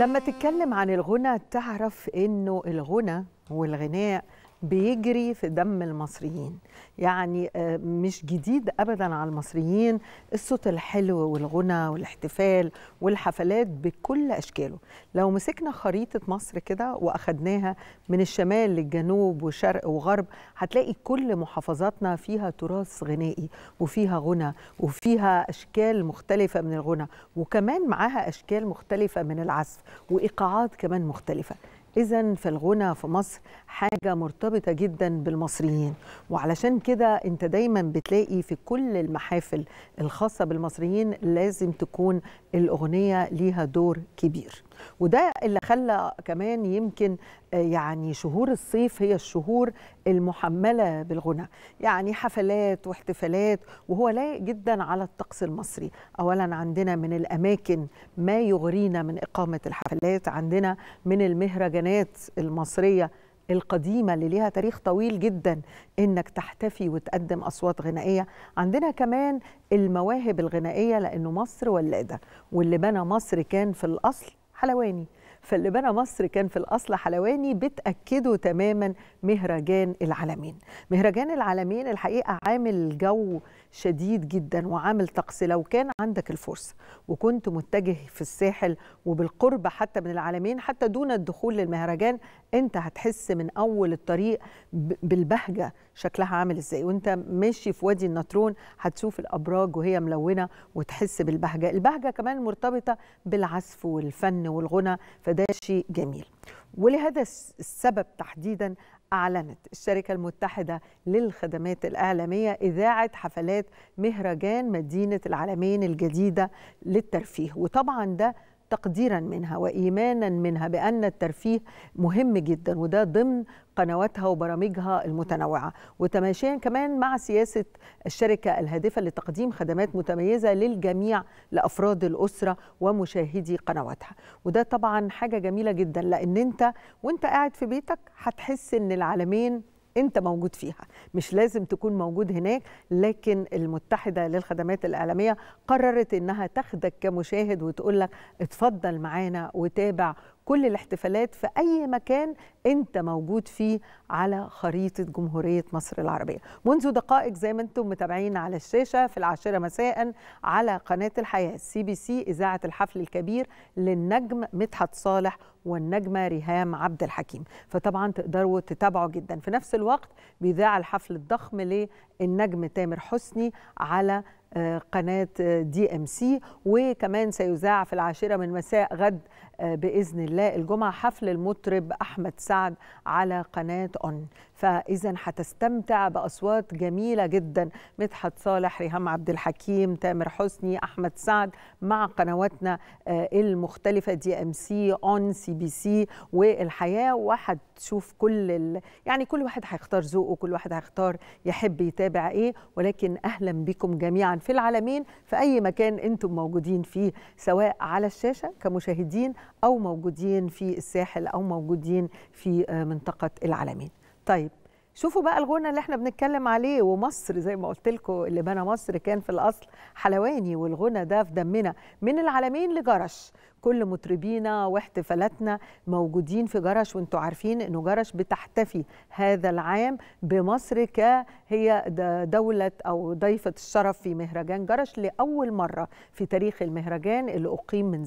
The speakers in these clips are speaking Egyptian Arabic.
لما تتكلم عن الغنى تعرف انه الغنى والغناء بيجري في دم المصريين يعني آه، مش جديد ابدا على المصريين الصوت الحلو والغنى والاحتفال والحفلات بكل اشكاله لو مسكنا خريطه مصر كده واخدناها من الشمال للجنوب وشرق وغرب هتلاقي كل محافظاتنا فيها تراث غنائي وفيها غنى وفيها اشكال مختلفه من الغنى وكمان معاها اشكال مختلفه من العزف وايقاعات كمان مختلفه إذا فالغنى في مصر حاجة مرتبطة جدا بالمصريين وعلشان كده أنت دايما بتلاقي في كل المحافل الخاصة بالمصريين لازم تكون الأغنية ليها دور كبير وده اللي خلى كمان يمكن آه، يعني شهور الصيف هي الشهور المحملة بالغنى يعني حفلات واحتفالات وهو لايق جدا على الطقس المصري أولا عندنا من الأماكن ما يغرينا من إقامة الحفلات عندنا من المهرجانات المصرية القديمة اللي ليها تاريخ طويل جدا إنك تحتفي وتقدم أصوات غنائية عندنا كمان المواهب الغنائية لأنه مصر ولادة واللي بنى مصر كان في الأصل حلواني فاللي بنى مصر كان في الأصل حلواني بتأكده تماما مهرجان العالمين مهرجان العالمين الحقيقة عامل جو شديد جدا وعامل طقس لو كان عندك الفرصة وكنت متجه في الساحل وبالقرب حتى من العالمين حتى دون الدخول للمهرجان انت هتحس من اول الطريق ب- بالبهجه شكلها عامل ازاي وانت ماشي في وادي النطرون هتشوف الابراج وهي ملونه وتحس بالبهجه البهجه كمان مرتبطه بالعزف والفن والغنى فده شيء جميل ولهذا الس- السبب تحديدا أعلنت الشركة المتحدة للخدمات الإعلامية إذاعة حفلات مهرجان مدينة العالمين الجديدة للترفيه وطبعا ده تقديرا منها وايمانا منها بان الترفيه مهم جدا وده ضمن قنواتها وبرامجها المتنوعه وتماشيا كمان مع سياسه الشركه الهادفه لتقديم خدمات متميزه للجميع لافراد الاسره ومشاهدي قنواتها وده طبعا حاجه جميله جدا لان انت وانت قاعد في بيتك هتحس ان العالمين انت موجود فيها مش لازم تكون موجود هناك لكن المتحده للخدمات الاعلاميه قررت انها تاخدك كمشاهد وتقول لك اتفضل معانا وتابع كل الاحتفالات في اي مكان انت موجود فيه على خريطه جمهوريه مصر العربيه منذ دقائق زي ما انتم متابعين على الشاشه في العاشره مساء على قناه الحياه سي بي سي اذاعه الحفل الكبير للنجم مدحت صالح والنجمه ريهام عبد الحكيم فطبعا تقدروا تتابعوا جدا في نفس الوقت بيذاع الحفل الضخم للنجم تامر حسني على آه، قناة آه، دي ام سي وكمان سيذاع في العاشرة من مساء غد آه، بإذن الله الجمعة حفل المطرب أحمد سعد على قناة أون فإذا هتستمتع بأصوات جميلة جدا مدحت صالح ريهام عبد الحكيم تامر حسني أحمد سعد مع قنواتنا آه، المختلفة دي ام سي أون سي بي سي والحياة وهتشوف كل ال... يعني كل واحد هيختار ذوقه كل واحد هيختار يحب يتابع ايه ولكن اهلا بكم جميعا في العالمين في اي مكان انتم موجودين فيه سواء على الشاشه كمشاهدين او موجودين في الساحل او موجودين في آه، منطقه العالمين طيب شوفوا بقى الغنى اللي احنا بنتكلم عليه ومصر زي ما قلت لكم اللي بنى مصر كان في الاصل حلواني والغنى ده في دمنا من العالمين لجرش كل مطربينا واحتفالاتنا موجودين في جرش وانتوا عارفين انه جرش بتحتفي هذا العام بمصر كهي د- دولة او ضيفة الشرف في مهرجان جرش لأول مرة في تاريخ المهرجان اللي أقيم من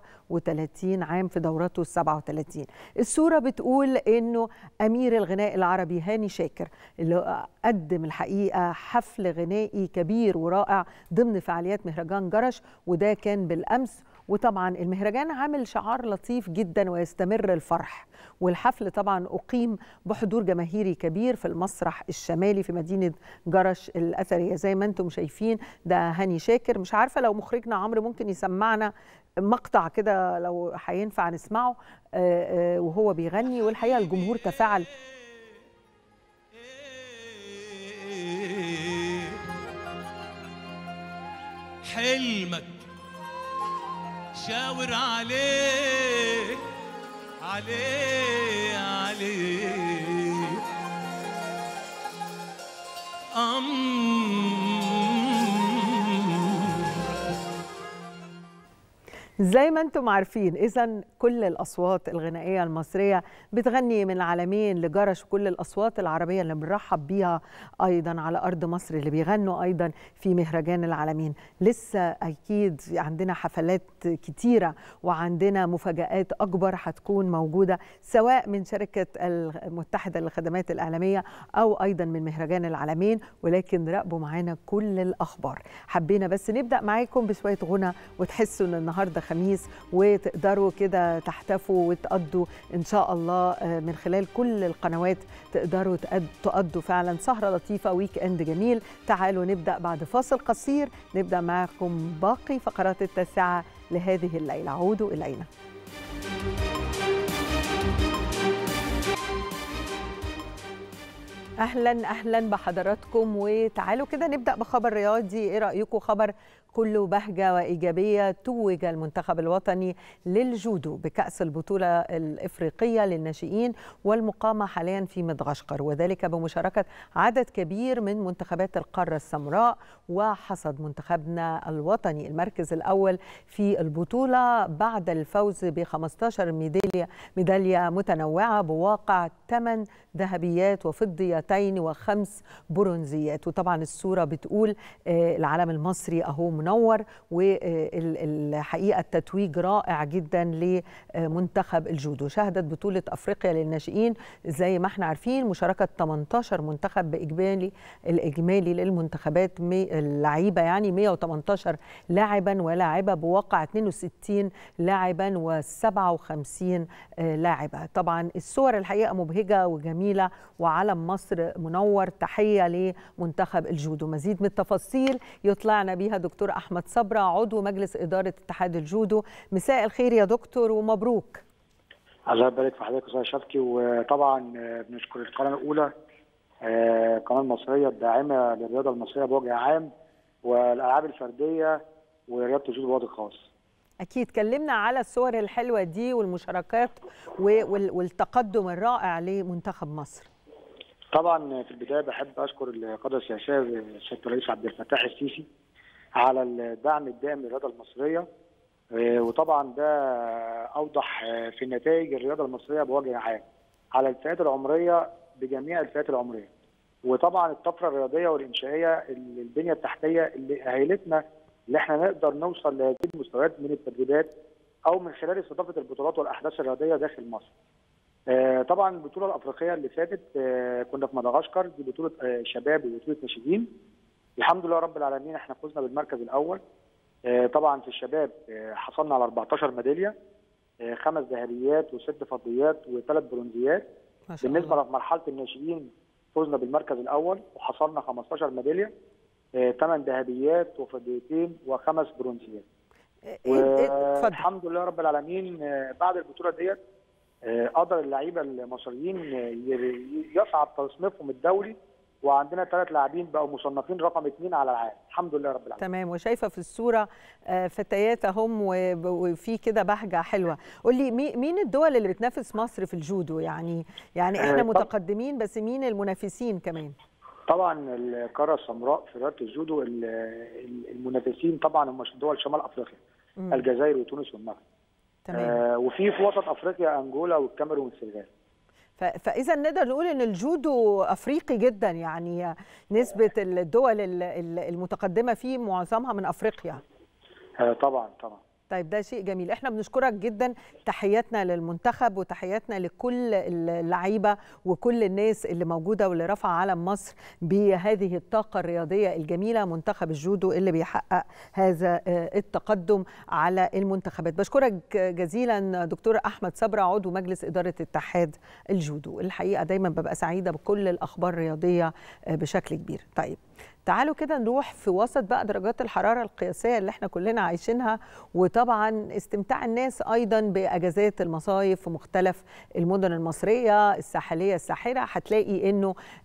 37 عام في دورته ال 37 الصورة بتقول انه أمير الغناء العربي هاني شاكر اللي قدم الحقيقة حفل غنائي كبير ورائع ضمن فعاليات مهرجان جرش وده كان بالأمس وطبعا المهرجان عامل شعار لطيف جدا ويستمر الفرح والحفل طبعا أقيم بحضور جماهيري كبير في المسرح الشمالي في مدينة جرش الأثرية زي ما انتم شايفين ده هاني شاكر مش عارفة لو مخرجنا عمرو ممكن يسمعنا مقطع كده لو هينفع نسمعه آه، آه، وهو بيغني والحقيقة الجمهور تفاعل حلمك شاور عليه عليه عليه أم زي ما انتم عارفين اذا كل الاصوات الغنائيه المصريه بتغني من العالمين لجرش كل الاصوات العربيه اللي بنرحب بيها ايضا على ارض مصر اللي بيغنوا ايضا في مهرجان العالمين لسه اكيد عندنا حفلات كتيره وعندنا مفاجات اكبر هتكون موجوده سواء من شركه المتحده للخدمات الاعلاميه او ايضا من مهرجان العالمين ولكن راقبوا معانا كل الاخبار حبينا بس نبدا معاكم بشويه غنى وتحسوا ان النهارده خميس وتقدروا كده تحتفوا وتقضوا ان شاء الله من خلال كل القنوات تقدروا تقضوا فعلا سهره لطيفه ويك اند جميل تعالوا نبدا بعد فاصل قصير نبدا معكم باقي فقرات التاسعه لهذه الليله عودوا الينا اهلا اهلا بحضراتكم وتعالوا كده نبدا بخبر رياضي ايه رايكم خبر كله بهجة وإيجابية توج المنتخب الوطني للجودو بكأس البطولة الإفريقية للناشئين والمقامة حاليا في مدغشقر وذلك بمشاركة عدد كبير من منتخبات القارة السمراء وحصد منتخبنا الوطني المركز الأول في البطولة بعد الفوز ب 15 ميدالية ميدالية متنوعة بواقع 8 ذهبيات وفضيتين وخمس برونزيات وطبعا الصورة بتقول العلم المصري أهو منور والحقيقه التتويج رائع جدا لمنتخب الجودو شهدت بطوله افريقيا للناشئين زي ما احنا عارفين مشاركه 18 منتخب باجمالي الاجمالي للمنتخبات اللعيبه يعني 118 لاعبا ولاعبه بواقع 62 لاعبا و57 لاعبه طبعا الصور الحقيقه مبهجه وجميله وعلم مصر منور تحيه لمنتخب الجودو مزيد من التفاصيل يطلعنا بيها دكتور احمد صبرا عضو مجلس اداره اتحاد الجودو مساء الخير يا دكتور ومبروك الله يبارك في حضرتك استاذ شفكي وطبعا بنشكر القناه الاولى القناه المصريه الداعمه للرياضه المصريه بوجه عام والالعاب الفرديه ورياضه الجودو بوجه خاص اكيد كلمنا على الصور الحلوه دي والمشاركات والتقدم الرائع لمنتخب مصر طبعا في البدايه بحب اشكر القاده السياسيه السيد الرئيس عبد الفتاح السيسي على الدعم الدائم للرياضه المصريه وطبعا ده اوضح في نتائج الرياضه المصريه بوجه عام على الفئات العمريه بجميع الفئات العمريه وطبعا الطفره الرياضيه والانشائيه البنيه التحتيه اللي اهلتنا ان احنا نقدر نوصل لهذه المستويات من التدريبات او من خلال استضافه البطولات والاحداث الرياضيه داخل مصر. طبعا البطوله الافريقيه اللي فاتت كنا في مدغشقر دي بطوله شباب وبطوله ناشئين الحمد لله رب العالمين احنا فزنا بالمركز الاول طبعا في الشباب حصلنا على 14 ميداليه خمس ذهبيات وست فضيات وثلاث برونزيات بالنسبه لمرحله الناشئين فزنا بالمركز الاول وحصلنا 15 ميداليه ثمان ذهبيات وفضيتين وخمس برونزيات والحمد لله رب العالمين بعد البطوله ديت قدر اللعيبه المصريين يصعد تصنيفهم الدولي وعندنا ثلاث لاعبين بقوا مصنفين رقم اثنين على العالم الحمد لله رب العالمين تمام وشايفه في الصوره فتيات اهم وفي كده بهجه حلوه قول لي مين الدول اللي بتنافس مصر في الجودو يعني يعني احنا متقدمين بس مين المنافسين كمان طبعا القاره السمراء في رياضه الجودو المنافسين طبعا هم دول شمال افريقيا مم. الجزائر وتونس والمغرب تمام آه وفي في وسط افريقيا انجولا والكاميرون والسنغال فاذا نقدر نقول ان الجودو افريقي جدا يعني نسبه الدول المتقدمه فيه معظمها من افريقيا آه طبعا طبعا طيب ده شيء جميل احنا بنشكرك جدا تحياتنا للمنتخب وتحياتنا لكل اللعيبه وكل الناس اللي موجوده واللي رفع علم مصر بهذه الطاقه الرياضيه الجميله منتخب الجودو اللي بيحقق هذا التقدم على المنتخبات بشكرك جزيلا دكتور احمد صبرا عضو مجلس اداره اتحاد الجودو الحقيقه دايما ببقى سعيده بكل الاخبار الرياضيه بشكل كبير طيب تعالوا كده نروح في وسط بقى درجات الحرارة القياسية اللي احنا كلنا عايشينها وطبعا استمتاع الناس أيضا بأجازات المصايف في مختلف المدن المصرية الساحلية الساحرة هتلاقي إنه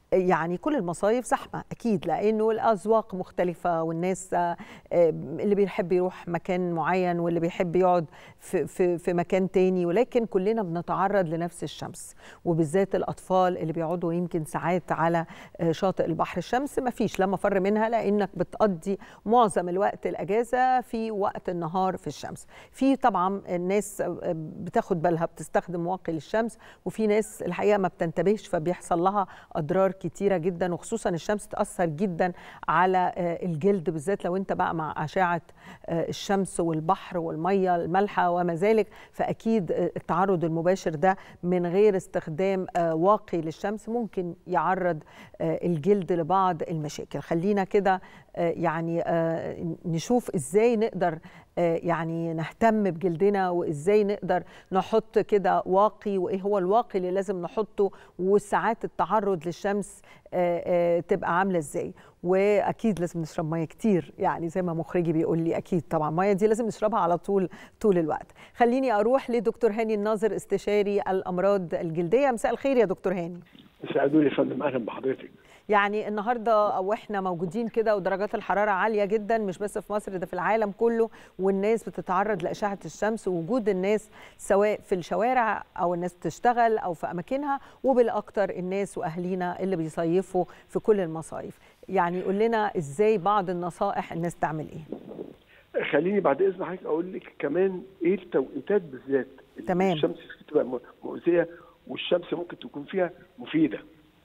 يعني كل المصايف زحمه اكيد لانه الاذواق مختلفه والناس آه، اللي بيحب يروح مكان معين واللي بيحب يقعد في في في مكان تاني ولكن كلنا بنتعرض لنفس الشمس وبالذات الاطفال اللي بيقعدوا يمكن ساعات على آه، شاطئ البحر الشمس ما فيش لا مفر منها لانك بتقضي معظم الوقت الاجازه في وقت النهار في الشمس في طبعا الناس آه، بتاخد بالها بتستخدم واقي للشمس وفي ناس الحقيقه ما بتنتبهش فبيحصل لها اضرار كتيره جدا وخصوصا الشمس تاثر جدا على آه، الجلد بالذات لو انت بقى مع اشعه آه، الشمس والبحر والميه المالحه وما ذلك فاكيد آه، التعرض المباشر ده من غير استخدام آه، واقي للشمس ممكن يعرض آه، الجلد لبعض المشاكل خلينا كده آه، يعني آه، نشوف ازاي نقدر آه، يعني نهتم بجلدنا وازاي نقدر نحط كده واقي وايه هو الواقي اللي لازم نحطه وساعات التعرض للشمس آه، آه، تبقى عامله ازاي واكيد لازم نشرب ميه كتير يعني زي ما مخرجي بيقول لي اكيد طبعا الميه دي لازم نشربها على طول طول الوقت خليني اروح لدكتور هاني الناظر استشاري الامراض الجلديه مساء الخير يا دكتور هاني ساعدوني يا فندم اهلا بحضرتك يعني النهارده او احنا موجودين كده ودرجات الحراره عاليه جدا مش بس في مصر ده في العالم كله والناس بتتعرض لاشعه الشمس ووجود الناس سواء في الشوارع او الناس بتشتغل او في اماكنها وبالاكثر الناس واهالينا اللي بيصيفوا في كل المصايف يعني قول لنا ازاي بعض النصائح الناس تعمل ايه خليني بعد اذن حضرتك اقول لك كمان ايه التوقيتات بالذات اللي تمام. الشمس بتبقى م- مؤذيه والشمس ممكن تكون فيها مفيده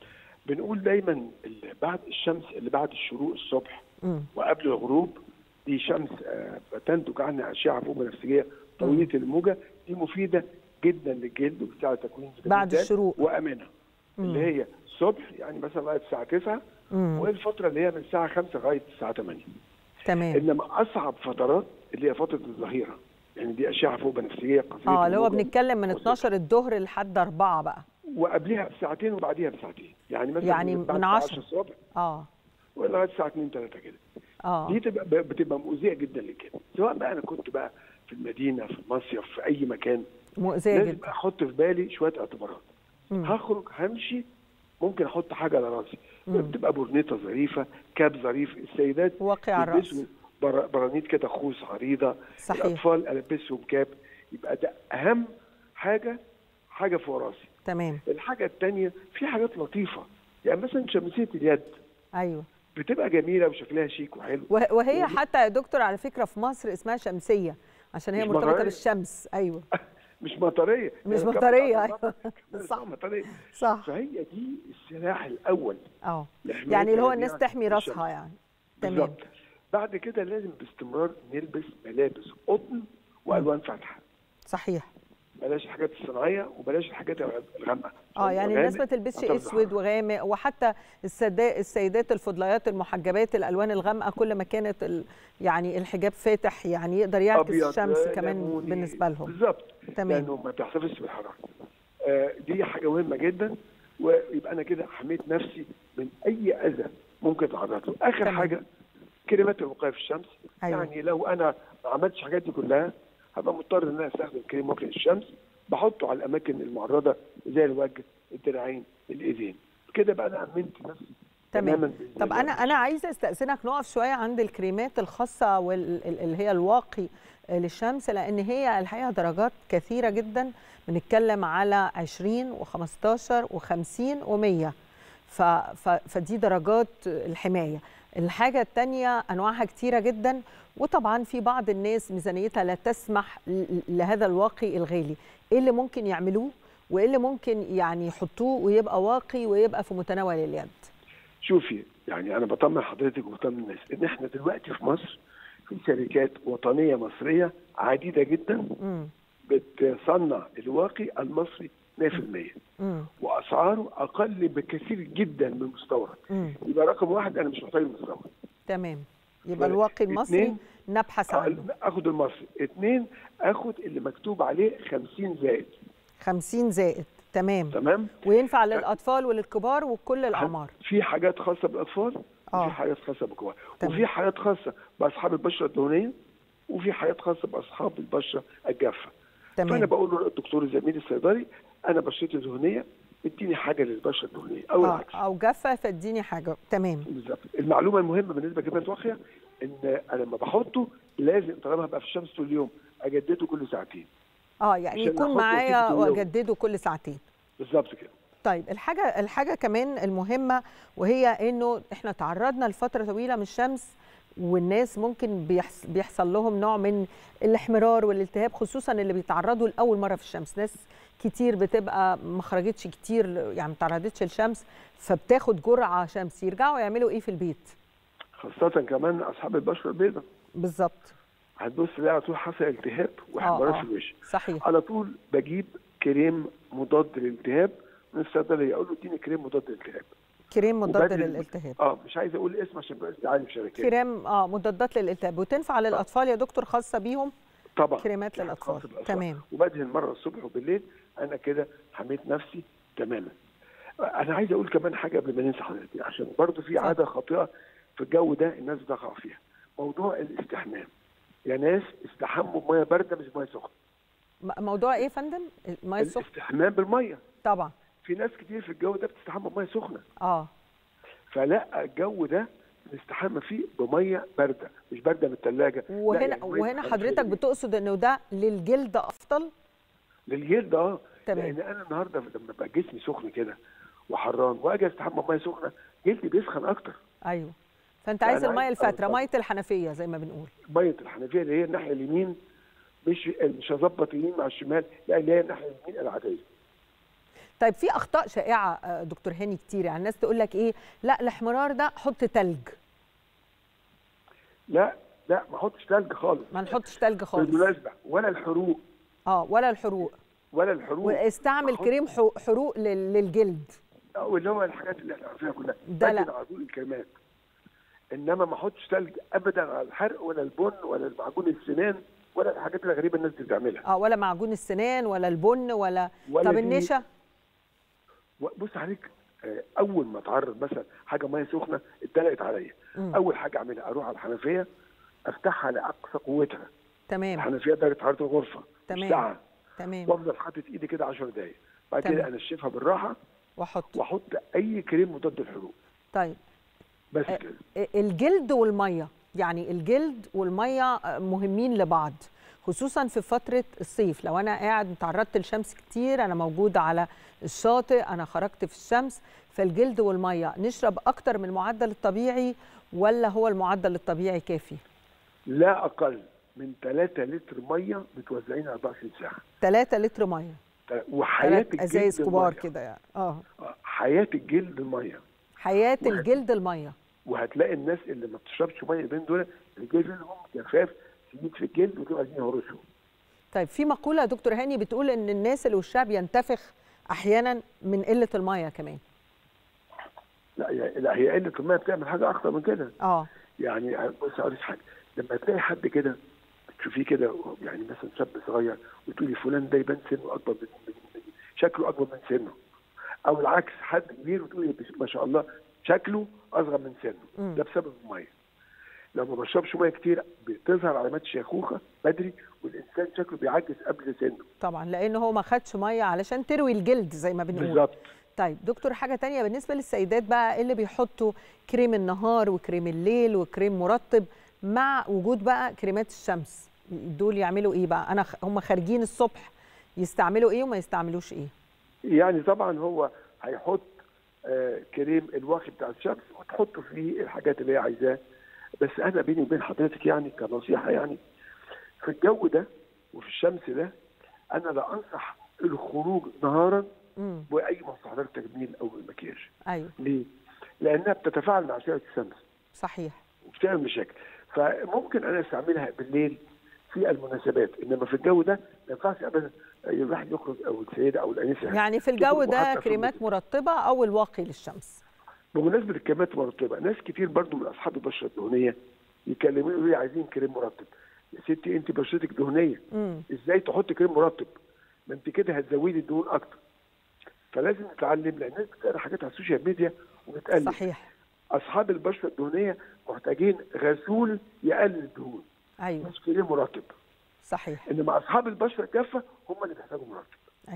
بنقول دايما اللي بعد الشمس اللي بعد الشروق الصبح مم. وقبل الغروب دي شمس آه، بتنتج عنها اشعه فوق بنفسجيه طويله الموجه دي مفيده جدا للجلد وبتاع تكوين فيتامين بعد د الشروق. وامنه اللي هي الصبح يعني مثلا لغايه الساعه 9 مم. والفتره اللي هي من الساعه 5 لغايه الساعه 8 تمام انما اصعب فترات اللي هي فتره الظهيره يعني دي اشعه فوق بنفسجيه قصيره اه اللي هو الموجة بنتكلم من والصبح. 12 الظهر لحد 4 بقى وقبلها بساعتين وبعديها بساعتين يعني مثلا يعني بعد من الساعة 10. الصبح اه ولغايه الساعه 2 3 كده اه دي تبقى بتبقى مؤذيه جدا للجلد سواء بقى انا كنت بقى في المدينه في المصيف في اي مكان مؤذيه لازم جدا احط في بالي شويه اعتبارات مم. هخرج همشي ممكن احط حاجه على راسي مم. بتبقى برنيطه ظريفه كاب ظريف السيدات واقي على الراس يلبسوا بر- برانيت كده خوص عريضه صحيح. الاطفال البسهم كاب يبقى ده اهم حاجه حاجه فوق راسي تمام الحاجه الثانيه في حاجات لطيفه يعني مثلا شمسيه اليد ايوه بتبقى جميله وشكلها شيك وحلو وه- وهي ودي- حتى يا دكتور على فكره في مصر اسمها شمسيه عشان هي مش مرتبطه مطرية. بالشمس ايوه مش مطريه مش يعني مطرية، كمان أيوة. صح صح. مطريه صح فهي دي السلاح الاول اه لحماية يعني اللي هو الجميع الناس تحمي من راسها الشمس. يعني تمام بالظبط بعد كده لازم باستمرار نلبس ملابس قطن والوان فاتحه صحيح بلاش الحاجات الصناعيه وبلاش الحاجات الغامقه اه يعني الناس ما تلبسش هتفضح. اسود وغامق وحتى السدا- السيدات الفضليات المحجبات الالوان الغامقه كل ما كانت ال... يعني الحجاب فاتح يعني يقدر يعكس أبيض، الشمس كمان ليموني. بالنسبه لهم بالظبط تمام. لانه ما بتحتفظش بالحراره آه دي حاجه مهمه جدا ويبقى انا كده حميت نفسي من اي اذى ممكن اتعرض له اخر تمام. حاجه كريمات الوقايه في الشمس أيوة. يعني لو انا ما عملتش الحاجات دي كلها هبقى مضطر ان انا استخدم كريم واقي الشمس بحطه على الاماكن المعرضه زي الوجه الدراعين الايدين كده بقى انا امنت نفسي تمام تماما بإذن طب الله. انا انا عايزه استاذنك نقف شويه عند الكريمات الخاصه واللي هي الواقي للشمس لان هي الحقيقه درجات كثيره جدا بنتكلم على 20 و15 و50 و100 ف ف فدي درجات الحمايه الحاجه الثانيه انواعها كثيره جدا وطبعا في بعض الناس ميزانيتها لا تسمح ل- لهذا الواقي الغالي ايه اللي ممكن يعملوه وايه اللي ممكن يعني يحطوه ويبقى واقي ويبقى في متناول اليد شوفي يعني انا بطمن حضرتك وبطمن الناس ان احنا دلوقتي في مصر في شركات وطنيه مصريه عديده جدا امم بتصنع الواقي المصري 100% امم واسعاره اقل بكثير جدا من المستورد امم يبقى رقم واحد انا مش محتاج المستورد تمام يبقى ف- الواقي المصري اتنين، نبحث عنه اخد المصري اثنين اخد اللي مكتوب عليه 50 زائد 50 زائد تمام تمام وينفع للاطفال وللكبار وكل الاعمار في حاجات خاصه بالاطفال آه. وفي حاجات خاصه بالكبار تمام. وفي حاجات خاصه باصحاب البشره الدهنيه وفي حاجات خاصه باصحاب البشره الجافه فانا تمام بقول له الدكتور الزميل الصيدلي انا بشرتي دهنيه اديني حاجه للبشره الدهنيه او آه العكس او جافه فاديني حاجه تمام بالظبط المعلومه المهمه بالنسبه لكريمات واقيه ان انا لما بحطه لازم طالما هبقى في الشمس طول اليوم اجدده كل ساعتين اه يعني عشان يكون أحطه معايا كل يوم. واجدده كل ساعتين بالظبط كده طيب الحاجه الحاجه كمان المهمه وهي انه احنا تعرضنا لفتره طويله من الشمس والناس ممكن بيحص بيحصل لهم نوع من الاحمرار والالتهاب خصوصا اللي بيتعرضوا لاول مره في الشمس ناس كتير بتبقى ما خرجتش كتير يعني ما تعرضتش للشمس فبتاخد جرعه شمس يرجعوا يعملوا ايه في البيت خاصه كمان اصحاب البشره البيضاء بالظبط هتبص تلاقي على طول حصل التهاب واحمرار آه. في الوش صحيح على طول بجيب كريم مضاد للالتهاب من الصيدليه اقول له اديني كريم مضاد للالتهاب كريم مضاد وبدل- للالتهاب اه مش عايز اقول اسم عشان ما ابقاش عارف شركات كريم اه مضادات للالتهاب وتنفع للاطفال يا دكتور خاصه بيهم طبعا كريمات خاص للاطفال بالأطفال. تمام وبدهن مره الصبح وبالليل انا كده حميت نفسي تماما انا عايز اقول كمان حاجه قبل ما ننسى حضرتك عشان برضو في عاده خاطئه في الجو ده الناس بتقع فيها موضوع الاستحمام يا ناس استحموا بميه بارده مش بميه سخنه م- موضوع ايه يا فندم الميه السخنه الاستحمام بالميه طبعا في ناس كتير في الجو ده بتستحمى بميه سخنه اه فلا الجو ده نستحمى فيه بميه بارده مش بارده من الثلاجه وهنا وهنا حضرتك بتقصد انه ده للجلد افضل للجلد اه تمام. لان انا النهارده لما بقى جسمي سخن كده وحران واجي استحمى بميه سخنه جلدي بيسخن اكتر ايوه فانت عايز أنا الميه عايز- الفتره آه، ميه الحنفيه زي ما بنقول ميه الحنفيه اللي هي الناحيه اليمين مش مش هظبط يمين مع الشمال لا اللي هي الناحيه اليمين العاديه طيب في اخطاء شائعه آه، دكتور هاني كتير يعني الناس تقول لك ايه لا الاحمرار ده حط تلج لا لا ما احطش ثلج خالص ما نحطش تلج خالص بالمناسبه ولا الحروق اه ولا الحروق ولا الحروق واستعمل أحط- كريم حو- حروق لل- للجلد او اللي هو الحاجات اللي احنا عارفينها كلها ده لا. بدل على طول الكريمات انما ما احطش ثلج ابدا على الحرق ولا البن ولا معجون السنان ولا الحاجات الغريبه الناس بتعملها اه ولا معجون السنان ولا البن ولا, ولا طب دي- النشا بص عليك آه، اول ما اتعرض مثلا حاجه ميه سخنه اتدلقت عليا مم. اول حاجه اعملها اروح على الحنفيه افتحها لاقصى قوتها تمام الحنفيه درجه حراره الغرفه تمام. مش ساعه تمام وافضل حاطط ايدي كده 10 دقائق بعد تمام. كده انشفها بالراحه واحط واحط اي كريم مضاد للحروق طيب بس آه، كده الجلد والميه يعني الجلد والميه مهمين لبعض خصوصا في فتره الصيف لو انا قاعد تعرضت للشمس كتير انا موجوده على الشاطئ انا خرجت في الشمس فالجلد والميه نشرب اكتر من المعدل الطبيعي ولا هو المعدل الطبيعي كافي لا اقل من 3 لتر ميه متوزعين على 24 ساعه 3 لتر ميه وحياه ثلاث الجلد ازايز كبار المية. كده يعني اه آه، حياه الجلد الميه حياه واحد. الجلد الميه وهتلاقي الناس اللي ما بتشربش ميه بين دول الجلد لهم جفاف شديد في الجلد وتبقى عايزين يهرشوا طيب في مقوله يا دكتور هاني بتقول ان الناس اللي وشها بينتفخ احيانا من قله الميه كمان لا هي- لا هي قله الميه بتعمل حاجه اخطر من كده اه يعني بص اقول لك حاجه لما تلاقي حد كده تشوفيه كده يعني مثلا شاب صغير وتقولي فلان ده يبان سنه اكبر من من- من- شكله اكبر من سنه او العكس حد كبير وتقولي بس- ما شاء الله شكله اصغر من سنه مم. ده بسبب الميه لو ما بشربش ميه كتير بتظهر علامات الشيخوخه بدري والانسان شكله بيعجز قبل سنه طبعا لان هو ما خدش ميه علشان تروي الجلد زي ما بنقول بالظبط طيب دكتور حاجه تانية بالنسبه للسيدات بقى اللي بيحطوا كريم النهار وكريم الليل وكريم مرطب مع وجود بقى كريمات الشمس دول يعملوا ايه بقى انا خ- هم خارجين الصبح يستعملوا ايه وما يستعملوش ايه يعني طبعا هو هيحط آه كريم الواقي بتاع الشمس وتحط فيه الحاجات اللي هي عايزاه بس انا بيني وبين حضرتك يعني كنصيحه يعني في الجو ده وفي الشمس ده انا لا انصح الخروج نهارا امم باي مستحضرات تجميل او مكياج ايوه ليه؟ لانها بتتفاعل مع اشعه الشمس صحيح وبتعمل مشاكل فممكن انا استعملها بالليل في المناسبات انما في الجو ده ما ينفعش ابدا الواحد يخرج او السيده او الانسه يعني في الجو تخرج ده حتى في كريمات البيت. مرطبه او الواقي للشمس بمناسبه الكريمات المرطبه ناس كتير برضو من اصحاب البشره الدهنيه يكلموني يقولوا لي عايزين كريم مرطب يا ستي انت بشرتك دهنيه امم ازاي تحط كريم مرطب ما انت كده هتزودي الدهون اكتر فلازم نتعلم لان الناس بتقرا حاجات على السوشيال ميديا وبتقلد صحيح اصحاب البشره الدهنيه محتاجين غسول يقلل الدهون ايوه مش كريم مرطب صحيح انما اصحاب البشره الجافه هم اللي بيحتاجوا مرطب اكيد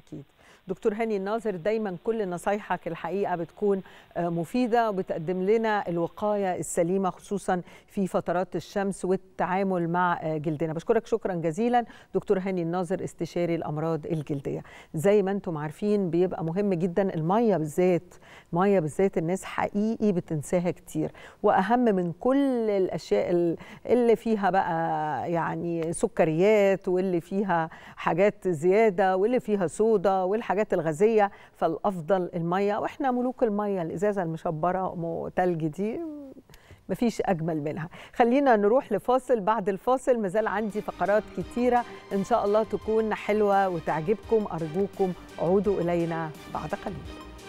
دكتور هاني الناظر دايما كل نصايحك الحقيقه بتكون آه، مفيده وبتقدم لنا الوقايه السليمه خصوصا في فترات الشمس والتعامل مع آه، جلدنا بشكرك شكرا جزيلا دكتور هاني الناظر استشاري الامراض الجلديه زي ما انتم عارفين بيبقى مهم جدا الميه بالذات الميه بالذات الناس حقيقي بتنساها كتير واهم من كل الاشياء ال- اللي فيها بقى يعني سكريات واللي فيها حاجات زياده واللي فيها صودا والحاجات الغازيه فالافضل الميه واحنا ملوك الميه الازازه المشبره ام تلج دي مفيش اجمل منها خلينا نروح لفاصل بعد الفاصل مازال عندي فقرات كتيره ان شاء الله تكون حلوه وتعجبكم ارجوكم عودوا الينا بعد قليل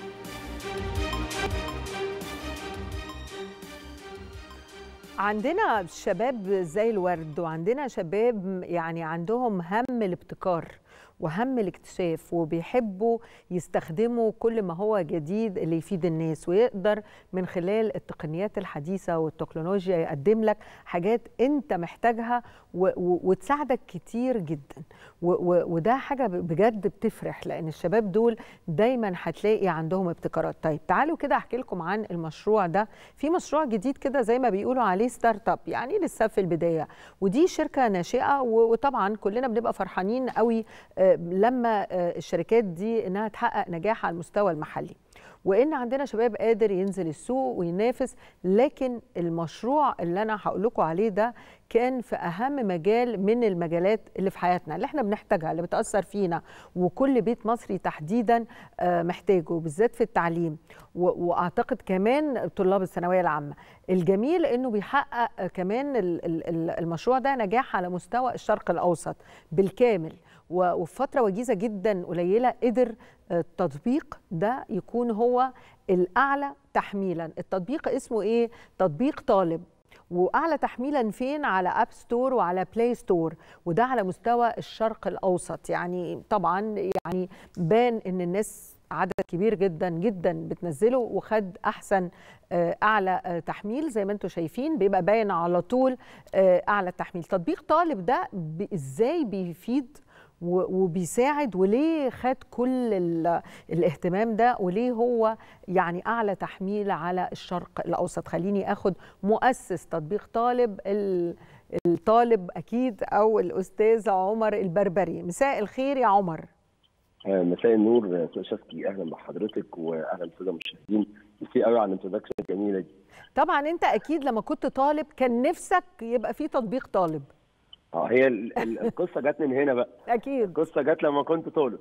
عندنا شباب زي الورد وعندنا شباب يعني عندهم هم الابتكار وهم الاكتشاف وبيحبوا يستخدموا كل ما هو جديد اللي يفيد الناس ويقدر من خلال التقنيات الحديثة والتكنولوجيا يقدم لك حاجات انت محتاجها و- و- وتساعدك كتير جدا و- و- وده حاجة بجد بتفرح لأن الشباب دول دايما هتلاقي عندهم ابتكارات طيب تعالوا كده أحكي لكم عن المشروع ده في مشروع جديد كده زي ما بيقولوا عليه ستارت اب يعني لسه في البداية ودي شركة ناشئة و- وطبعا كلنا بنبقى فرحانين قوي آه، لما آه، الشركات دي انها تحقق نجاح على المستوى المحلي وان عندنا شباب قادر ينزل السوق وينافس لكن المشروع اللي انا هقول لكم عليه ده كان في اهم مجال من المجالات اللي في حياتنا اللي احنا بنحتاجها اللي بتاثر فينا وكل بيت مصري تحديدا آه، محتاجه بالذات في التعليم و- واعتقد كمان طلاب الثانويه العامه الجميل انه بيحقق آه، كمان ال- ال- ال- المشروع ده نجاح على مستوى الشرق الاوسط بالكامل و- وفي فتره وجيزه جدا قليله قدر آه، التطبيق ده يكون هو الاعلى تحميلا التطبيق اسمه ايه تطبيق طالب واعلى تحميلا فين على اب ستور وعلى بلاي ستور وده على مستوى الشرق الاوسط يعني طبعا يعني بان ان الناس عدد كبير جدا جدا بتنزله وخد احسن آه، اعلى آه، تحميل زي ما انتم شايفين بيبقى باين على طول آه، اعلى تحميل تطبيق طالب ده ب- ازاي بيفيد و- وبيساعد وليه خد كل ال- الاهتمام ده وليه هو يعني اعلى تحميل على الشرق الاوسط خليني اخد مؤسس تطبيق طالب ال- الطالب اكيد او الاستاذ عمر البربري مساء الخير يا عمر آه، مساء النور استاذ شفقي اهلا بحضرتك واهلا بالساده المشاهدين ميرسي قوي على الانترودكشن الجميله دي طبعا انت اكيد لما كنت طالب كان نفسك يبقى في تطبيق طالب اه هي ال- ال- القصه جت من هنا بقى اكيد القصه جت لما كنت طالب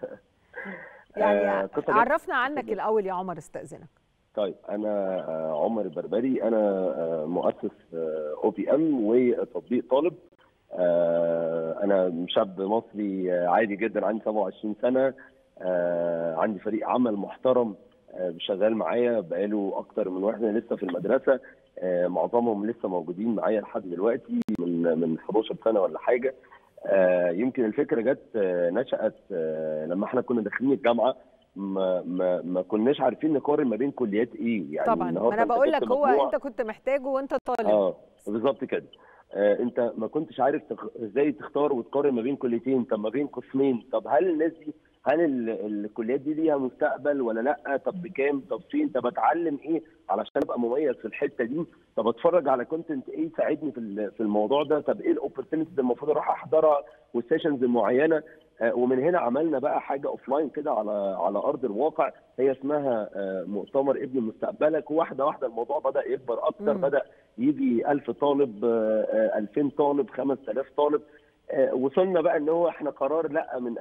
يعني آه، القصة جت- عرفنا عنك الاول يا عمر استاذنك طيب انا آه، عمر البربري انا آه، مؤسس او بي ام وتطبيق طالب آه، انا شاب مصري آه، عادي جدا عندي 27 سنه آه، عندي فريق عمل محترم آه، شغال معايا بقاله اكتر من واحنا لسه في المدرسه آه، معظمهم لسه موجودين معايا لحد دلوقتي من من 11 سنه ولا حاجه آه، يمكن الفكره جت آه، نشأت آه، لما احنا كنا داخلين الجامعه ما ما ما كناش عارفين نقارن ما بين كليات ايه يعني طبعا النهاردة ما انا أنت بقول جبت لك هو مجموع- انت كنت محتاجه وانت طالب اه بالظبط كده آه انت ما كنتش عارف تخ... ازاي تختار وتقارن ما بين كليتين طب ما بين قسمين طب هل الناس دي هل ال... الكليات دي ليها مستقبل ولا لا طب بكام طب فين طب اتعلم ايه علشان ابقى مميز في الحته دي طب اتفرج على كونتنت ايه يساعدني في ال- في الموضوع ده طب ايه الاوبورتونيتيز المفروض اروح احضرها والسيشنز المعينه آه ومن هنا عملنا بقى حاجه اوف لاين كده على على ارض الواقع هي اسمها آه مؤتمر ابن مستقبلك وواحده واحده الموضوع بدا يكبر اكتر مم. بدا يجي 1000 طالب آه، آه، 2000 طالب 5000 طالب آه، وصلنا بقى ان هو احنا قرار لا من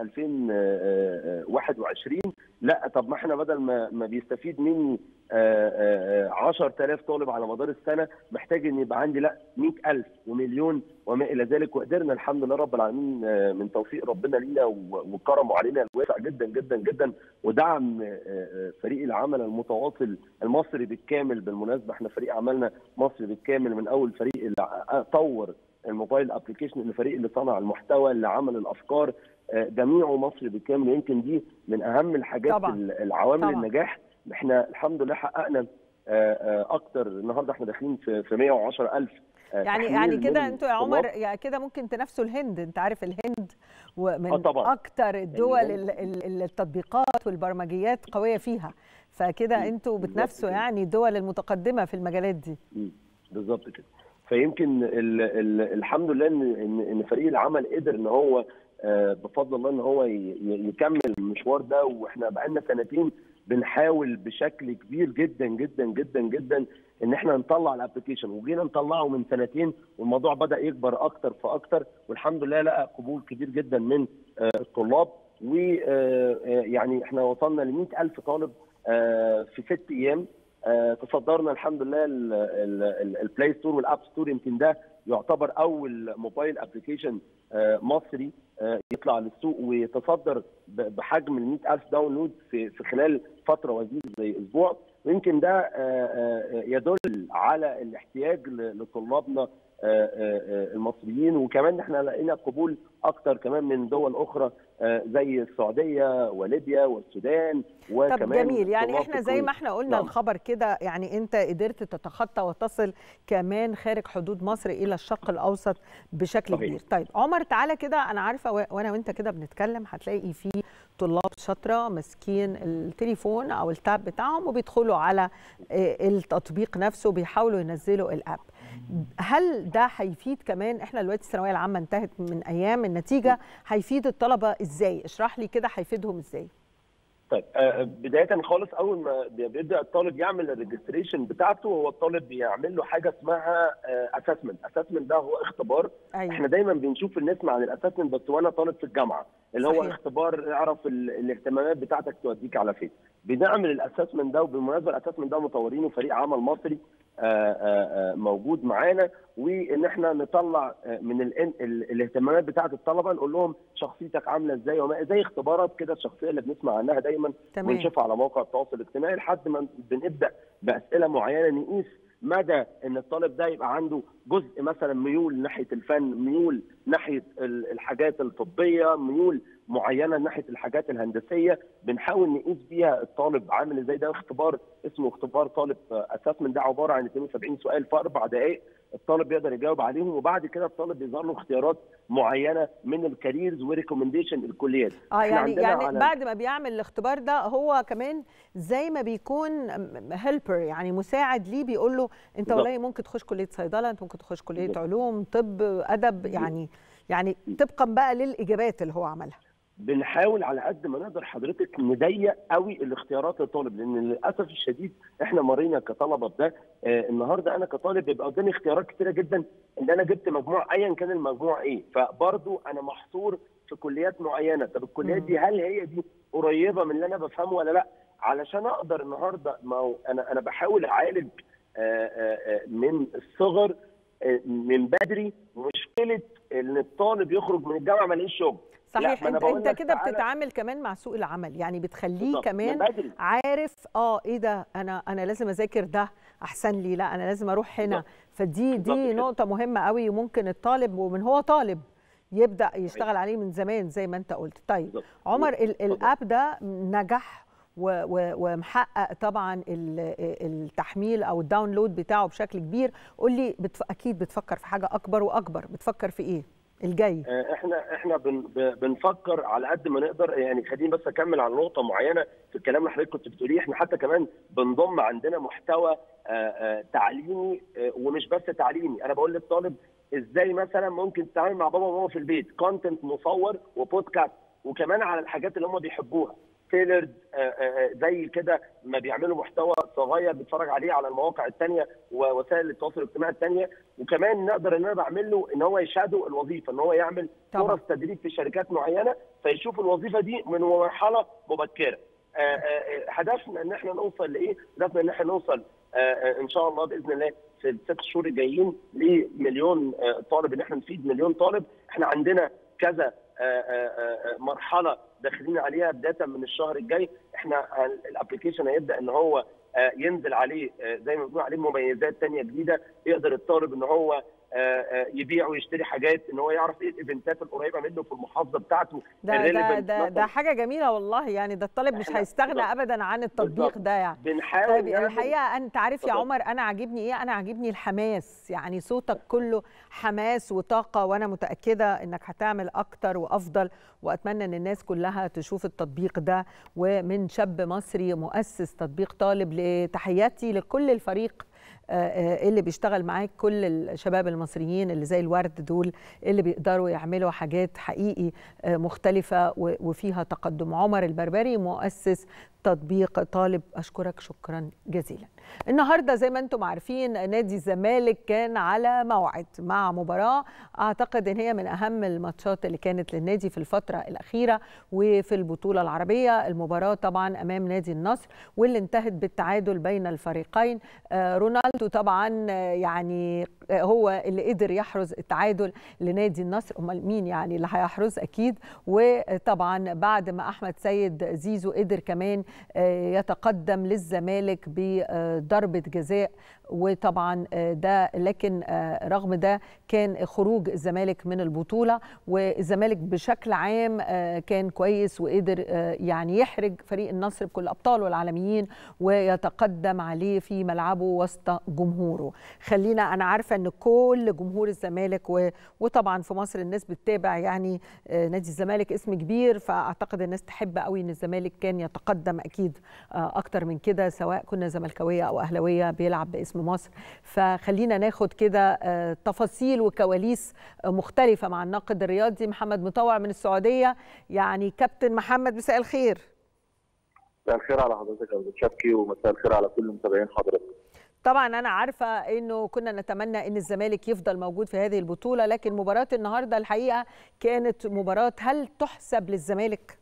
2021 لا طب ما احنا بدل ما ما بيستفيد مني آه، آه، آه، 10000 طالب على مدار السنه محتاج ان يبقى عندي لا 100000 ومليون وما الى ذلك وقدرنا الحمد لله رب العالمين آه، من توفيق ربنا لينا و- وكرمه علينا الواسع جدا جدا جدا ودعم آه، آه، فريق العمل المتواصل المصري بالكامل بالمناسبه احنا فريق عملنا مصري بالكامل من اول فريق اللي ع- طور الموبايل ابلكيشن الفريق اللي صنع المحتوى اللي عمل الافكار آه، جميعه مصري بالكامل يمكن دي من اهم الحاجات طبعاً. ال- العوامل طبعاً. النجاح احنا الحمد لله حققنا آه، آه، اكتر النهارده احنا داخلين في في 110 الف آه، يعني تحميل يعني كده من انتوا يا الطلاب. عمر يعني كده ممكن تنافسوا الهند انت عارف الهند ومن آه طبعاً. اكتر الدول الهند. ال- ال- ال- التطبيقات والبرمجيات قويه فيها فكده مم. انتوا بالظبط بتنافسوا كده. يعني الدول المتقدمه في المجالات دي مم. بالظبط كده فيمكن ال ال الحمد لله ان ان إن فريق العمل قدر ان هو آه، بفضل الله ان هو ي- ي- يكمل المشوار ده واحنا بقالنا سنتين بنحاول بشكل كبير جدا جدا جدا جدا ان احنا نطلع الابلكيشن وجينا نطلعه من سنتين والموضوع بدا يكبر اكتر فاكتر والحمد لله لقى قبول كبير جدا من آه، الطلاب ويعني احنا وصلنا ل 100000 طالب آه، في ست ايام آه، تصدرنا الحمد لله ال- ال- ال- البلاي ستور والاب ستور يمكن ده يعتبر اول موبايل ابلكيشن آه، مصري آه، يطلع للسوق ويتصدر ب- بحجم ال 100000 داونلود في في خلال فتره وجيزه زي اسبوع ويمكن ده آه، آه، يدل على الاحتياج ل- لطلابنا آه، آه، آه، المصريين وكمان احنا لقينا قبول اكتر كمان من دول اخرى آه، زي السعوديه وليبيا والسودان طب وكمان جميل يعني طلاب احنا في زي الكويت. ما احنا قلنا نعم. الخبر كده يعني انت قدرت تتخطى وتصل كمان خارج حدود مصر الى الشرق الاوسط بشكل صحيح. كبير طيب عمر تعالى كده انا عارفه و- وانا وانت كده بنتكلم هتلاقي في طلاب شاطره ماسكين التليفون او التاب بتاعهم وبيدخلوا على آه، التطبيق نفسه بيحاولوا ينزلوا الاب هل ده هيفيد كمان احنا دلوقتي الثانويه العامه انتهت من ايام النتيجه هيفيد الطلبه ازاي اشرح لي كده هيفيدهم ازاي طيب آه، بدايه خالص اول ما بي- بيبدا الطالب يعمل الريجستريشن بتاعته هو الطالب بيعمل له حاجه اسمها اسسمنت اسسمنت ده هو اختبار ايوه احنا دايما بنشوف الناس عن الاسسمنت بس وانا طالب في الجامعه اللي هو صحيح. اختبار اعرف ال- الاهتمامات بتاعتك توديك على فين بنعمل الاسسمنت ده وبالمناسبه الاسسمنت ده مطورينه فريق عمل مصري آه، آه، آه، موجود معانا وان احنا نطلع آه، من ال ال الاهتمامات بتاعه الطلبه نقول لهم شخصيتك عامله ازاي وما زي اختبارات كده الشخصيه اللي بنسمع عنها دايما تمام ونشوفها على مواقع التواصل الاجتماعي لحد ما بنبدا باسئله معينه نقيس مدى ان الطالب ده يبقى عنده جزء مثلا ميول ناحيه الفن ميول ناحيه ال- الحاجات الطبيه ميول معينه ناحيه الحاجات الهندسيه بنحاول نقيس بيها الطالب عامل ازاي ده اختبار اسمه اختبار طالب اسسمنت ده عباره عن 72 سؤال في اربع دقائق الطالب بيقدر يجاوب عليهم وبعد كده الطالب بيظهر له اختيارات معينه من الكاريرز وريكومنديشن الكليات اه إحنا يعني عندنا يعني على- بعد ما بيعمل الاختبار ده هو كمان زي ما بيكون هيلبر يعني مساعد ليه بيقول له انت بالظبط. والله ممكن تخش كليه صيدله انت ممكن تخش كليه بالظبط. علوم طب ادب يعني يعني طبقا بقى للاجابات اللي هو عملها بنحاول على قد ما نقدر حضرتك نضيق قوي الاختيارات للطالب لان للاسف الشديد احنا مرينا كطلبه بده آه النهارده انا كطالب بيبقى قدامي اختيارات كتيره جدا ان انا جبت مجموع ايا كان المجموع ايه فبرضو انا محصور في كليات معينه طب الكليات دي هل هي دي قريبه من اللي انا بفهمه ولا لا علشان اقدر النهارده ما هو انا انا بحاول اعالج آه، آه، آه، من الصغر آه، من بدري مشكله ان الطالب يخرج من الجامعه ما لاقيش شغل لا، صحيح ما أنا انت بقول انت لك كده تعالى- بتتعامل كمان مع سوق العمل يعني بتخليه بالظبط، كمان من بدري. عارف اه ايه ده انا انا لازم اذاكر ده احسن لي لا انا لازم اروح هنا بالظبط. فدي بالظبط دي كده. نقطه مهمه قوي وممكن الطالب ومن هو طالب يبدا يشتغل عليه من زمان زي ما انت قلت طيب بالظبط. عمر ال- اتفضل. الاب ده نجح و- و- ومحقق طبعا ال- التحميل او الداونلود بتاعه بشكل كبير قول لي بتف... اكيد بتفكر في حاجه اكبر واكبر بتفكر في ايه الجاي آه، احنا احنا بن ب- بنفكر على قد ما نقدر يعني خليني بس اكمل على نقطه معينه في الكلام اللي حضرتك كنت بتقوليه احنا حتى كمان بنضم عندنا محتوى آه، آه، تعليمي آه، ومش بس تعليمي انا بقول للطالب ازاي مثلا ممكن تتعامل مع بابا وماما في البيت كونتنت مصور وبودكاست وكمان على الحاجات اللي هم بيحبوها تيلرد زي كده ما بيعملوا محتوى صغير بيتفرج عليه على المواقع الثانيه ووسائل التواصل الاجتماعي الثانيه وكمان نقدر ان انا بعمل له ان هو يشادو الوظيفه ان هو يعمل طبعا. فرص تدريب في شركات معينه فيشوف الوظيفه دي من مرحله مبكره آه، آه، هدفنا ان احنا نوصل لايه؟ هدفنا ان احنا نوصل آه، آه، ان شاء الله باذن الله في الست شهور الجايين لمليون آه، طالب ان احنا نفيد مليون طالب احنا عندنا كذا آه، آه، آه، مرحله داخلين عليها بدايه من الشهر الجاي احنا الابلكيشن هيبدا ان هو آه، ينزل عليه آه، زي ما بنقول عليه مميزات تانية جديده يقدر الطالب ان هو آه، آه، آه، يبيع ويشتري حاجات ان هو يعرف ايه الايفنتات القريبه منه في المحافظه بتاعته ده ده الrelevant ده, مثلاً. ده حاجه جميله والله يعني ده الطالب مش إحنا هيستغنى بالظبط. ابدا عن التطبيق بالظبط. ده يعني بنحاول طيب نعمل- الحقيقه انت عارف يا اتفضل. عمر انا عاجبني ايه انا عاجبني الحماس يعني صوتك كله حماس وطاقه وانا متاكده انك هتعمل اكتر وافضل واتمنى ان الناس كلها تشوف التطبيق ده ومن شاب مصري مؤسس تطبيق طالب لتحياتي لكل الفريق آه، آه، اللي بيشتغل معاك كل الشباب المصريين اللي زي الورد دول اللي بيقدروا يعملوا حاجات حقيقي آه، مختلفة و- وفيها تقدم عمر البربري مؤسس تطبيق طالب أشكرك شكرا جزيلا النهاردة زي ما انتم عارفين نادي الزمالك كان على موعد مع مباراة أعتقد أن هي من أهم الماتشات اللي كانت للنادي في الفترة الأخيرة وفي البطولة العربية المباراة طبعا أمام نادي النصر واللي انتهت بالتعادل بين الفريقين آه، رونالدو طبعا آه، يعني آه، هو اللي قدر يحرز التعادل لنادي النصر امال مين يعني اللي هيحرز اكيد وطبعا بعد ما احمد سيد زيزو قدر كمان آه، يتقدم للزمالك بضربه جزاء وطبعا آه، ده لكن آه، رغم ده كان خروج الزمالك من البطوله والزمالك بشكل عام آه، كان كويس وقدر آه، يعني يحرج فريق النصر بكل ابطاله العالميين ويتقدم عليه في ملعبه وسط جمهوره خلينا انا عارفه ان كل جمهور الزمالك و- وطبعا في مصر الناس بتتابع يعني آه، نادي الزمالك اسم كبير فاعتقد الناس تحب قوي ان الزمالك كان يتقدم اكيد آه، اكتر من كده سواء كنا زملكاويه او اهلاويه بيلعب باسم مصر فخلينا ناخد كده آه، تفاصيل وكواليس آه، مختلفه مع الناقد الرياضي محمد مطوع من السعوديه يعني كابتن محمد مساء الخير مساء الخير على حضرتك يا استاذ شبكي ومساء الخير على كل متابعين حضرتك طبعا انا عارفه انه كنا نتمنى ان الزمالك يفضل موجود في هذه البطوله لكن مباراه النهارده الحقيقه كانت مباراه هل تحسب للزمالك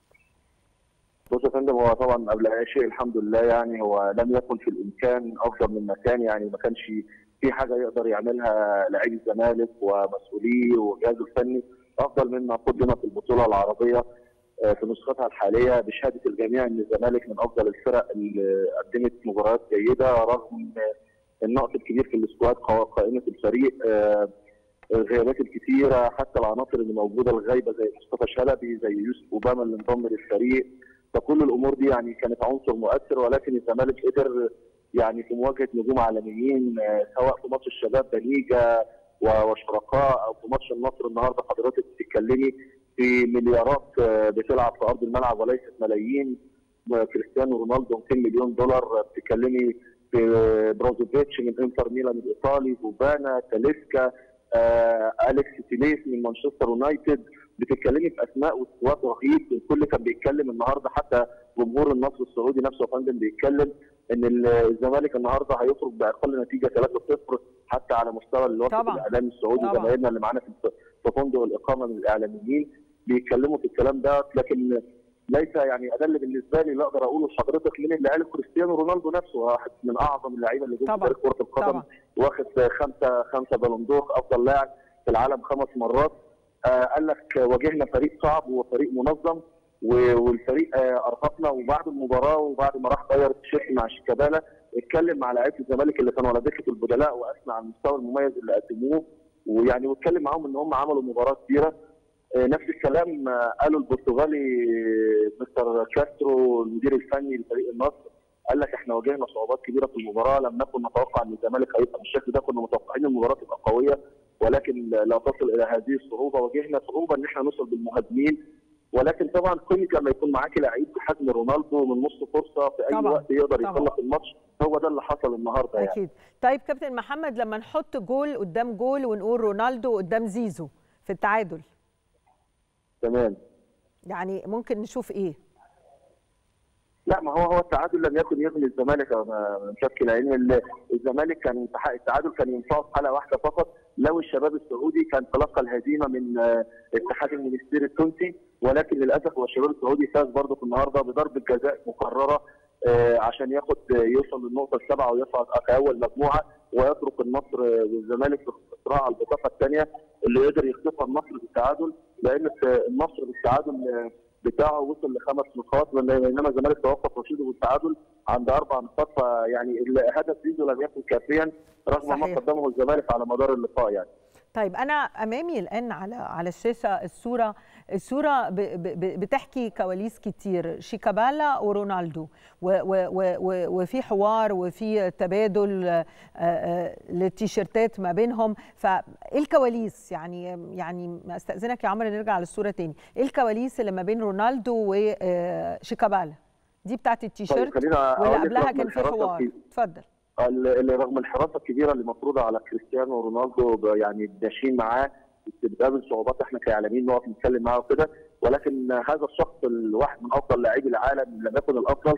بص يا فندم هو طبعا قبل اي شيء الحمد لله يعني هو لم يكن في الامكان افضل من مكان يعني ما كانش في حاجه يقدر يعملها لاعبي الزمالك ومسؤوليه وجهازه الفني افضل مما قدم في البطوله العربيه آه، في نسختها الحاليه بشهاده الجميع ان الزمالك من افضل الفرق اللي قدمت مباريات جيده رغم النقص الكبير في السكواد قا- قائمه الفريق آه، الغيابات الكثيره حتى العناصر اللي موجوده الغايبه زي مصطفى شلبي زي يوسف اوباما اللي انضم للفريق فكل الامور دي يعني كانت عنصر مؤثر ولكن الزمالك قدر يعني في مواجهه نجوم عالميين آه، سواء في ماتش الشباب بنيجا و- وشركاء او في ماتش النصر النهارده حضرتك بتتكلمي في مليارات آه، بتلعب في ارض الملعب وليست ملايين كريستيانو رونالدو 200 مليون دولار بتتكلمي في بروزوفيتش من انتر ميلان الايطالي بوبانا تاليسكا آه، اليكس تيليس من مانشستر يونايتد بتتكلمي في اسماء وسكواد رهيب الكل كان بيتكلم النهارده حتى جمهور النصر السعودي نفسه يا فندم بيتكلم ان ال- الزمالك النهارده هيخرج باقل نتيجه 3-0 حتى على مستوى الوفد طبعاً. الاعلامي السعودي طبعاً. زمايلنا اللي معانا في في فندق الاقامه من الاعلاميين بيتكلموا في الكلام ده لكن ليس يعني ده اللي بالنسبه لي اللي اقدر اقوله لحضرتك من اللي قاله كريستيانو رونالدو نفسه واحد من اعظم اللعيبه اللي جم في طبعاً. تاريخ كره القدم طبعا واخد خمسه خمسه بالون دور افضل لاعب في العالم خمس مرات آه قال لك واجهنا فريق صعب وفريق منظم و- والفريق آه ارهقنا وبعد المباراه وبعد ما راح غير التيشيرت مع شيكابالا اتكلم مع لعيبه الزمالك اللي كانوا على دكه البدلاء واثنى على المستوى المميز اللي قدموه ويعني واتكلم معاهم ان هم عملوا مباراه كبيره آه، نفس الكلام آه، قاله البرتغالي آه، مستر كاسترو المدير الفني لفريق النصر قال لك احنا واجهنا صعوبات كبيره في المباراه لم نكن نتوقع ان الزمالك هيبقى بالشكل ده كنا متوقعين المباراه تبقى قويه ولكن لا تصل الى هذه الصعوبه واجهنا صعوبه ان احنا نوصل بالمهاجمين ولكن طبعا كونك لما يكون معاك لعيب بحجم رونالدو من نص فرصه في اي طبعاً، وقت يقدر طبعاً. يخلص الماتش هو ده اللي حصل النهارده يعني اكيد طيب كابتن محمد لما نحط جول قدام جول ونقول رونالدو قدام زيزو في التعادل تمام يعني ممكن نشوف ايه لا ما هو هو التعادل لم يكن يغني الزمالك يا شكل لان ال- الزمالك كان يستحق التعادل كان ينفعه في حاله واحده فقط لو الشباب السعودي كان تلقى الهزيمه من آه، اتحاد المنستير التونسي ولكن للاسف هو الشباب السعودي فاز برضه في النهارده بضربه جزاء مكرره آه، عشان ياخد آه، يوصل للنقطه السابعه ويصعد كاول مجموعه ويترك النصر آه، والزمالك في صراع على البطاقه الثانيه اللي قدر يخطفها النصر بالتعادل لان النصر بالتعادل آه، بتاعه وصل لخمس نقاط بينما الزمالك توقف رشيده بالتعادل عند اربع نقاط فيعني الهدف زيزو لم يكن كافيا رغم ما صحيح. قدمه الزمالك على مدار اللقاء يعني طيب انا امامي الان على على الشاشه الصوره الصوره ب ب ب بتحكي كواليس كتير شيكابالا ورونالدو و و و و وفي حوار وفي تبادل آه، آه، للتيشيرتات ما بينهم فايه الكواليس يعني يعني استاذنك يا عمرو نرجع للصوره تاني ايه الكواليس اللي ما بين رونالدو وشيكابالا دي بتاعت التيشيرت خلينا أقول واللي لك قبلها رغم كان في الحراسة حوار في- اتفضل اللي رغم الحراسه الكبيره اللي مفروضه على كريستيانو رونالدو ب- يعني ماشيين معاه بتقابل صعوبات احنا كاعلاميين نقف نتكلم معاه وكده ولكن هذا الشخص الواحد من افضل لاعبي العالم إن لم يكن الافضل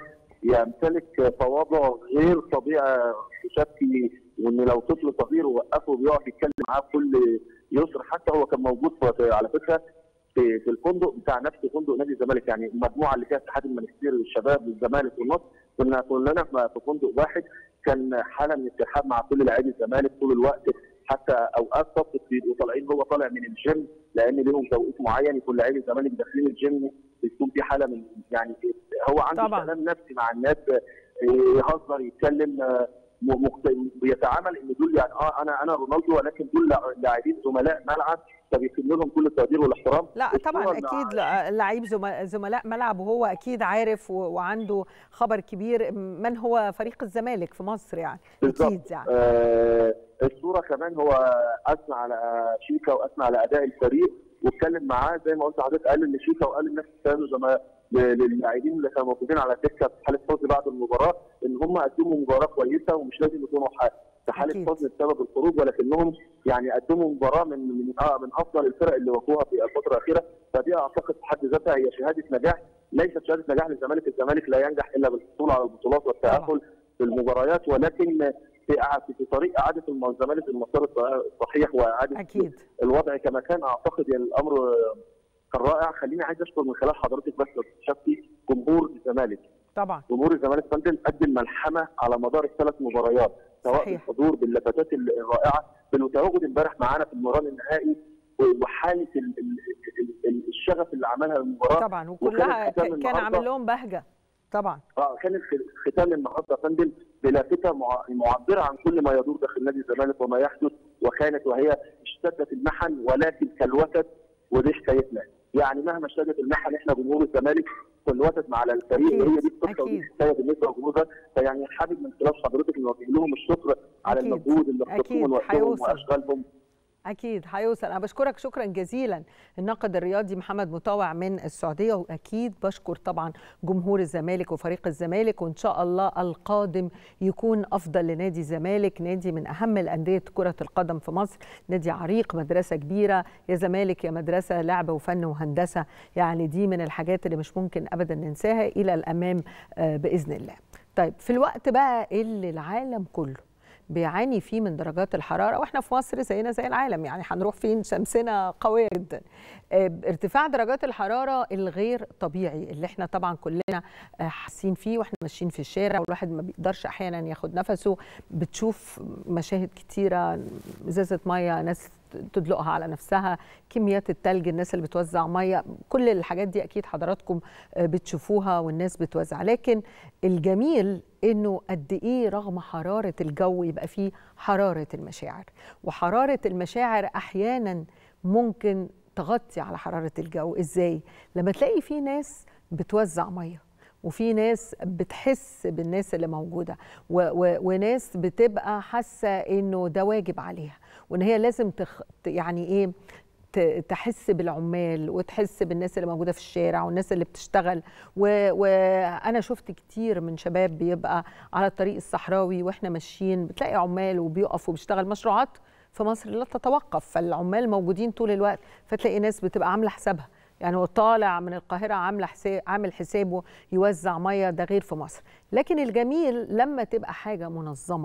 يمتلك تواضع غير طبيعي يشكي وان لو طفل صغير وقفه بيقف يتكلم معاه بكل يسر حتى هو كان موجود في على فكره في في الفندق بتاع نفس فندق نادي الزمالك يعني المجموعه اللي فيها اتحاد المنستير والشباب والزمالك والنصر كنا كلنا في في فندق واحد كان حاله من الترحاب مع كل لاعبي الزمالك طول الوقت حتى اوقات صفقه بيبقوا طالعين هو طالع من الجيم لان ليهم توقيت معين يكون لاعبي الزمالك داخلين الجيم بيكون في حاله من يعني هو عنده طبعاً. سلام نفسي مع الناس آه، يهزر يتكلم آه، م- مخت- بيتعامل ان دول يعني اه انا انا رونالدو ولكن دول لا- لاعبين زملاء ملعب فبيكون لهم كل التقدير والاحترام لا طبعا الصورة مع- اكيد ل- لعيب زم- زملاء ملعب وهو اكيد عارف و- وعنده خبر كبير من هو فريق الزمالك في مصر يعني بالظبط. اكيد يعني آه الصوره كمان هو اثنى على شيكا واثنى على اداء الفريق واتكلم معاه زي ما قلت لحضرتك قال ان شيكا وقال لنفس الكلام زي ما للاعبين اللي كانوا موجودين على الدكه في حاله فوز بعد المباراه ان هم قدموا مباراه كويسه ومش لازم يكونوا ح- في حاله أكيد. فوز بسبب الخروج ولكنهم يعني قدموا مباراه من من آه من افضل الفرق اللي واجهوها في الفتره الاخيره فدي اعتقد في حد ذاتها هي شهاده نجاح ليست شهاده نجاح للزمالك، الزمالك لا ينجح الا بالحصول على البطولات والتاهل في المباريات ولكن في إع- في طريق اعاده الم- الزمالك المسار الصحيح واعاده اكيد الوضع كما كان اعتقد يعني الامر كان رائع خليني عايز اشكر من خلال حضرتك بس شفتي جمهور الزمالك طبعا جمهور الزمالك فندم قدم ملحمه على مدار الثلاث مباريات سواء صحيح. بالحضور باللفتات الرائعه بالتواجد امبارح معانا في المران النهائي وحاله ال- ال- ال- ال- الشغف اللي عملها المباراه طبعا وكلها وكانت ختام ك- كان النهاردة- عامل لهم بهجه طبعا اه كان الخ- ختام النهارده يا فندم بلافته مع- معبره عن كل ما يدور داخل نادي الزمالك وما يحدث وكانت وهي اشتدت المحن ولكن كالوتد ودي حكايتنا يعني مهما اشتدت المحن احنا جمهور الزمالك كالوتد مع الفريق أكيد، هي دي القصه ودي أكيد. الحكايه بالنسبه للجمهور ده فيعني حابب من خلال حضرتك نوجه لهم الشكر على أكيد، المجهود اللي أكيد، اختصوا من وقتهم هيوصل. واشغالهم اكيد هيوصل انا بشكرك شكرا جزيلا الناقد الرياضي محمد مطاوع من السعوديه واكيد بشكر طبعا جمهور الزمالك وفريق الزمالك وان شاء الله القادم يكون افضل لنادي الزمالك نادي من اهم الانديه كره القدم في مصر نادي عريق مدرسه كبيره يا زمالك يا مدرسه لعب وفن وهندسه يعني دي من الحاجات اللي مش ممكن ابدا ننساها الى الامام آه، باذن الله طيب في الوقت بقى اللي العالم كله بيعاني فيه من درجات الحراره واحنا في مصر زينا زي العالم يعني هنروح فين شمسنا قويه جدا آه، ارتفاع درجات الحراره الغير طبيعي اللي احنا طبعا كلنا آه، حاسين فيه واحنا ماشيين في الشارع والواحد ما بيقدرش احيانا ياخد نفسه بتشوف مشاهد كتيره ازازه ميه ناس تدلقها على نفسها كميات التلج الناس اللي بتوزع ميه كل الحاجات دي اكيد حضراتكم آه، بتشوفوها والناس بتوزع لكن الجميل انه قد ايه رغم حراره الجو يبقى فيه حراره المشاعر وحراره المشاعر احيانا ممكن تغطي على حراره الجو ازاي لما تلاقي في ناس بتوزع ميه وفي ناس بتحس بالناس اللي موجوده و و وناس بتبقى حاسه انه ده واجب عليها وان هي لازم تخ يعني ايه ت- تحس بالعمال وتحس بالناس اللي موجوده في الشارع والناس اللي بتشتغل و- وانا شفت كتير من شباب بيبقى على الطريق الصحراوي واحنا ماشيين بتلاقي عمال وبيقف وبيشتغل مشروعات في مصر لا تتوقف فالعمال موجودين طول الوقت فتلاقي ناس بتبقى عامله حسابها يعني هو طالع من القاهره عامله حساب عامل حسابه يوزع ميه ده غير في مصر لكن الجميل لما تبقى حاجه منظمه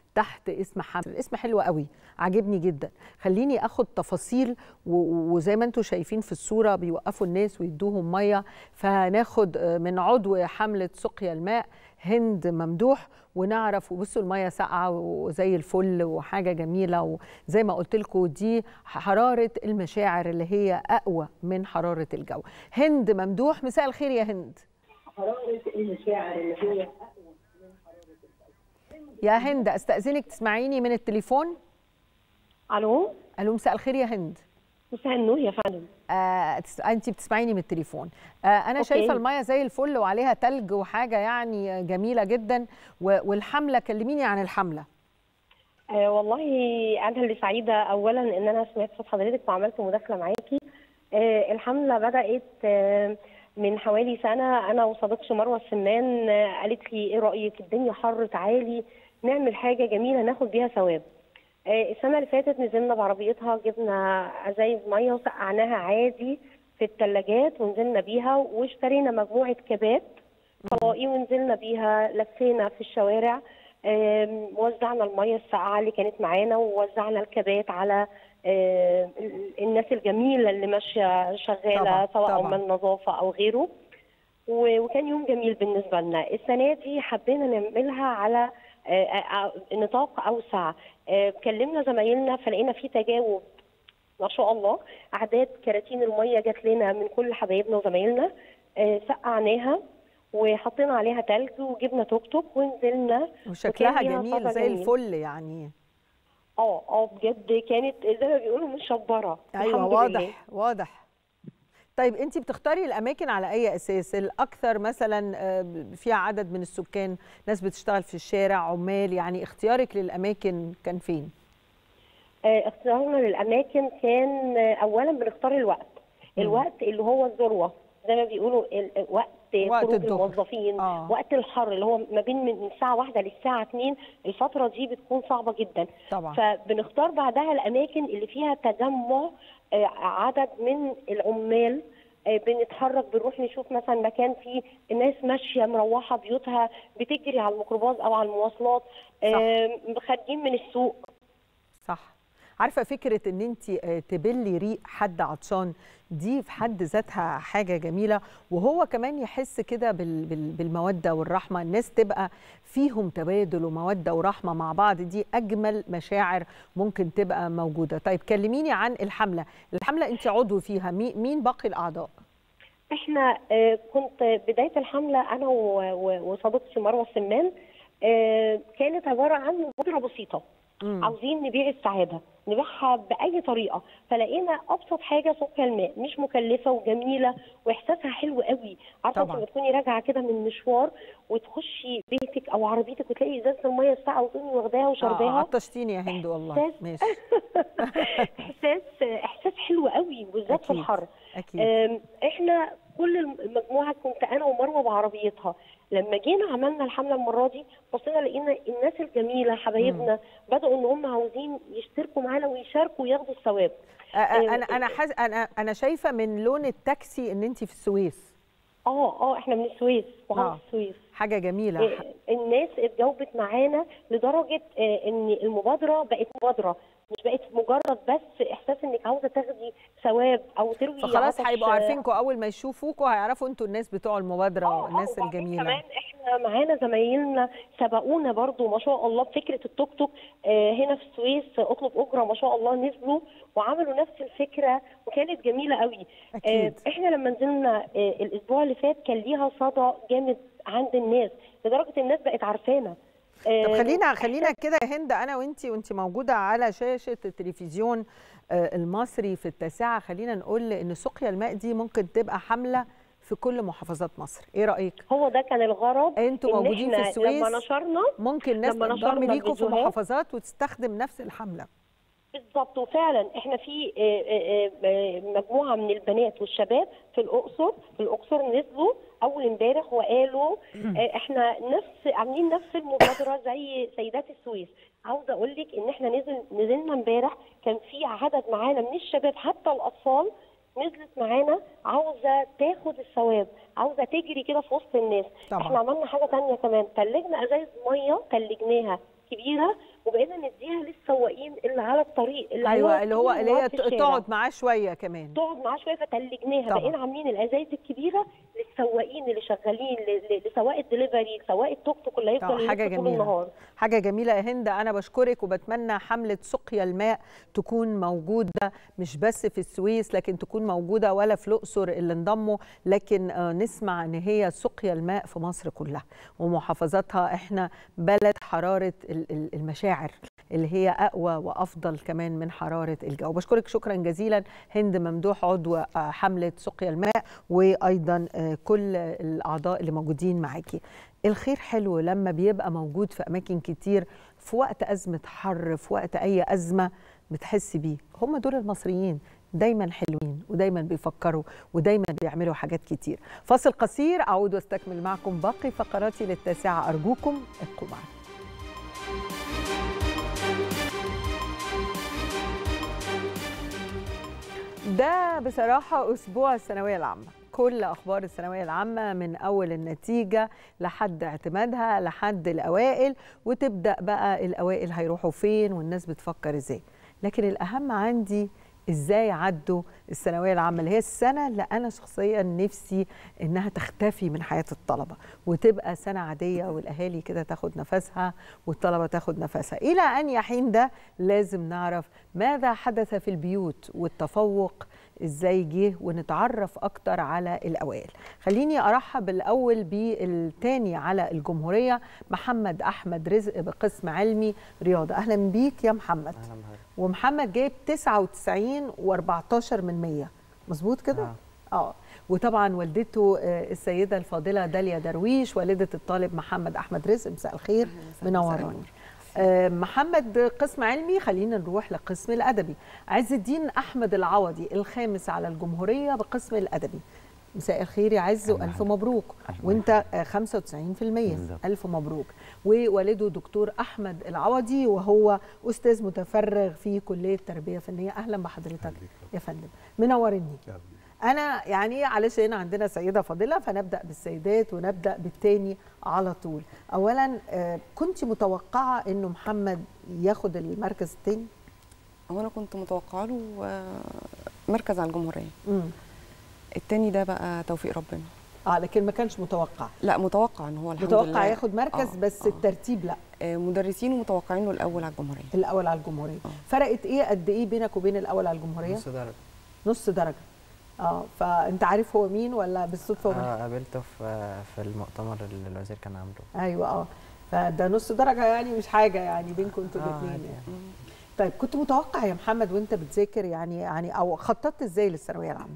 تحت اسم حمله الاسم حلو قوي عاجبني جدا خليني اخد تفاصيل و- وزي ما انتم شايفين في الصوره بيوقفوا الناس ويدوهم ميه فهناخد آه، من عضو حمله سقيا الماء هند ممدوح ونعرف وبصوا الميه ساقعه وزي الفل وحاجه جميله وزي ما قلت لكم دي حراره المشاعر اللي هي اقوى من حراره الجو هند ممدوح مساء الخير يا هند يا هند استاذنك تسمعيني من التليفون الو الو مساء الخير يا هند مساء النور يا فندم آه تس- انت بتسمعيني من التليفون آه انا أوكي. شايفه الميه زي الفل وعليها تلج وحاجه يعني جميله جدا و- والحمله كلميني عن الحمله آه والله انا اللي سعيده اولا ان انا سمعت صوت حضرتك وعملت مداخله معاكي آه الحمله بدات آه من حوالي سنه انا وصديقتي مروه السمان آه قالت لي ايه رايك الدنيا حر تعالي نعمل حاجه جميله ناخد بيها ثواب آه السنه اللي فاتت نزلنا بعربيتها جبنا ازايز ميه وسقعناها عادي في الثلاجات ونزلنا بيها واشترينا مجموعه كبات طواقي ونزلنا بيها لفينا في الشوارع آم، وزعنا الميه الساقعه اللي كانت معانا ووزعنا الكبات على آم، ال- الناس الجميله اللي ماشيه شغاله طبعاً، سواء طبعاً. عمال نظافه او غيره و- وكان يوم جميل بالنسبه لنا السنه دي حبينا نعملها على آه، آه، آه، نطاق اوسع آه، كلمنا زمايلنا فلقينا في تجاوب ما شاء الله اعداد كراتين الميه جات لنا من كل حبايبنا وزمايلنا آه، سقعناها وحطينا عليها تلج وجبنا توك توك ونزلنا وشكلها وكان ليها جميل طابع زي جميل. الفل يعني اه اه بجد كانت زي ما بيقولوا مشبره ايوه الحمد لله. واضح واضح طيب انت بتختاري الاماكن على اي اساس الاكثر مثلا آه، فيها عدد من السكان ناس بتشتغل في الشارع عمال يعني اختيارك للاماكن كان فين آه، اختيارنا للاماكن كان آه، اولا بنختار الوقت الوقت اللي هو الذروه زي ما بيقولوا ال- وقت وقت خروج الظهر. الموظفين آه. وقت الحر اللي هو ما بين من من الساعه واحدة للساعه 2 الفتره دي بتكون صعبه جدا طبعا فبنختار بعدها الاماكن اللي فيها تجمع آه، عدد من العمال آه، بنتحرك بنروح نشوف مثلا مكان فيه الناس ماشيه مروحه بيوتها بتجري على الميكروباص او على المواصلات آه، خارجين من السوق صح عارفه فكره ان انت تبلي ريق حد عطشان دي في حد ذاتها حاجه جميله وهو كمان يحس كده بال- بال- بالموده والرحمه الناس تبقى فيهم تبادل وموده ورحمه مع بعض دي اجمل مشاعر ممكن تبقى موجوده طيب كلميني عن الحمله الحمله انت عضو فيها مي- مين باقي الاعضاء احنا آه، كنت بدايه الحمله انا و- و- وصديقتي مروه السمان آه، كانت عباره عن مبادره بسيطه مم. عاوزين نبيع السعاده نبيعها باي طريقه فلقينا ابسط حاجه سقيا الماء مش مكلفه وجميله واحساسها حلو قوي عارفه انت طبعاً. لما تكوني راجعه كده من مشوار وتخشي بيتك او عربيتك وتلاقي ازازه الميه الساقعه وتقومي واخداها آه وشرباها عطشتيني يا هند والله إحساس- ماشي احساس احساس حلو قوي بالذات في أكيد. الحر اكيد أم، احنا كل المجموعه كنت انا ومروه بعربيتها لما جينا عملنا الحمله المره دي بصينا لقينا الناس الجميله حبايبنا بداوا ان هم عاوزين يشتركوا معانا ويشاركوا وياخدوا الثواب آه، آه، انا انا حز... انا انا شايفه من لون التاكسي ان انت في السويس اه اه احنا من السويس آه. وهو في السويس حاجه جميله إيه، الناس اتجاوبت معانا لدرجه آه، ان المبادره بقت مبادره مش بقت مجرد بس احساس انك عاوزه تاخدي ثواب او تروي فخلاص عطش، هيبقوا آه، عارفينكم اول ما يشوفوكوا هيعرفوا انتوا الناس بتوع المبادره آه، والناس آه، وبعدين الجميله كمان احنا معانا زمايلنا سبقونا برضو ما شاء الله بفكره التوك توك آه، هنا في السويس اطلب اجره ما شاء الله نزلوا وعملوا نفس الفكره وكانت جميله قوي أكيد. آه، احنا لما نزلنا آه، الاسبوع اللي فات كان ليها صدى جامد عند الناس لدرجه الناس بقت عارفانا آه، طب خلينا خلينا كده يا هند انا وانتي وانتي موجوده على شاشه التلفزيون آه، المصري في التاسعه خلينا نقول ان سقيا الماء دي ممكن تبقى حمله في كل محافظات مصر ايه رايك هو ده كان الغرض انتوا إن موجودين في إحنا السويس لما نشرنا ممكن ناس لما تنضم نشرنا ليكم في الفيديوهات محافظات وتستخدم نفس الحمله بالظبط وفعلا احنا في آه، آه، آه، مجموعه من البنات والشباب في الاقصر في الاقصر نزلوا اول امبارح وقالوا آه، احنا نفس عاملين نفس المبادره زي سيدات السويس عاوزه اقول لك ان احنا نزل نزلنا امبارح كان في عدد معانا من الشباب حتى الاطفال نزلت معانا عاوزه تاخد الثواب عاوزه تجري كده في وسط الناس طبعا. احنا عملنا حاجه تانية كمان تلجنا ازايز ميه تلجناها كبيره وبقينا نديها للسواقين اللي على الطريق اللي ايوه هيقعد اللي هو طول اللي النهار هي في الشارع. تقعد معاه شويه كمان تقعد معاه شويه فتلجناها طبعا. بقينا عاملين الازايز الكبيره للسواقين اللي شغالين ل- ل- لسواق الدليفري لسواق التوك توك اللي طبعا، هيفضل حاجه يلف طول جميله النهار حاجه جميله يا هند انا بشكرك وبتمنى حمله سقيا الماء تكون موجوده مش بس في السويس لكن تكون موجوده ولا في الاقصر اللي انضموا لكن آه، نسمع ان هي سقيا الماء في مصر كلها ومحافظاتها احنا بلد حراره ال- ال- المشاعر اللي هي اقوى وافضل كمان من حراره الجو بشكرك شكرا جزيلا هند ممدوح عضو آه، حمله سقيا الماء وايضا آه، كل الاعضاء اللي موجودين معاكي الخير حلو لما بيبقى موجود في اماكن كتير في وقت ازمه حر في وقت اي ازمه بتحس بيه هم دول المصريين دايما حلوين ودايما بيفكروا ودايما بيعملوا حاجات كتير فاصل قصير اعود واستكمل معكم باقي فقراتي للتاسعه ارجوكم ابقوا معنا ده بصراحة أسبوع الثانوية العامة كل أخبار الثانوية العامة من أول النتيجة لحد اعتمادها لحد الأوائل وتبدأ بقى الأوائل هيروحوا فين والناس بتفكر إزاي لكن الأهم عندي ازاي عدوا الثانويه العامه اللي هي السنه اللي انا شخصيا نفسي انها تختفي من حياه الطلبه وتبقى سنه عاديه والاهالي كده تاخد نفسها والطلبه تاخد نفسها الى ان يحين ده لازم نعرف ماذا حدث في البيوت والتفوق ازاي جه ونتعرف اكتر على الاوائل خليني ارحب الاول بالتاني على الجمهوريه محمد احمد رزق بقسم علمي رياضه اهلا بيك يا محمد ومحمد جايب 99 و14 من 100 مظبوط كده اه, آه. وطبعا والدته آه، السيده الفاضله داليا درويش والده الطالب محمد احمد رزق مساء الخير منوراني آه، محمد قسم علمي خلينا نروح لقسم الادبي عز الدين احمد العوضي الخامس على الجمهوريه بقسم الادبي مساء الخير يا عز والف مبروك وانت آه، 95% الف مبروك ووالده دكتور احمد العوضي وهو استاذ متفرغ في كليه تربيه فنيه اهلا بحضرتك يا فندم منورني انا يعني علشان عندنا سيده فاضله فنبدا بالسيدات ونبدا بالتاني على طول اولا آه، كنت متوقعه انه محمد ياخد المركز التاني هو انا كنت متوقعه له آه، مركز على الجمهوريه امم التاني ده بقى توفيق ربنا اه لكن ما كانش متوقع لا متوقع ان هو الحمد متوقع لله ياخد مركز آه، بس آه. الترتيب لا آه، مدرسين ومتوقعين له الاول على الجمهوريه الاول على الجمهوريه فرقت ايه قد ايه بينك وبين الاول على الجمهوريه نص درجة نص درجه اه فانت عارف هو مين ولا بالصدفه ولا اه قابلته في في المؤتمر اللي الوزير كان عامله ايوه اه فده نص درجه يعني مش حاجه يعني بينكم انتوا آه، الاثنين عادي يعني. طيب كنت متوقع يا محمد وانت بتذاكر يعني يعني او خططت ازاي للثانويه العامه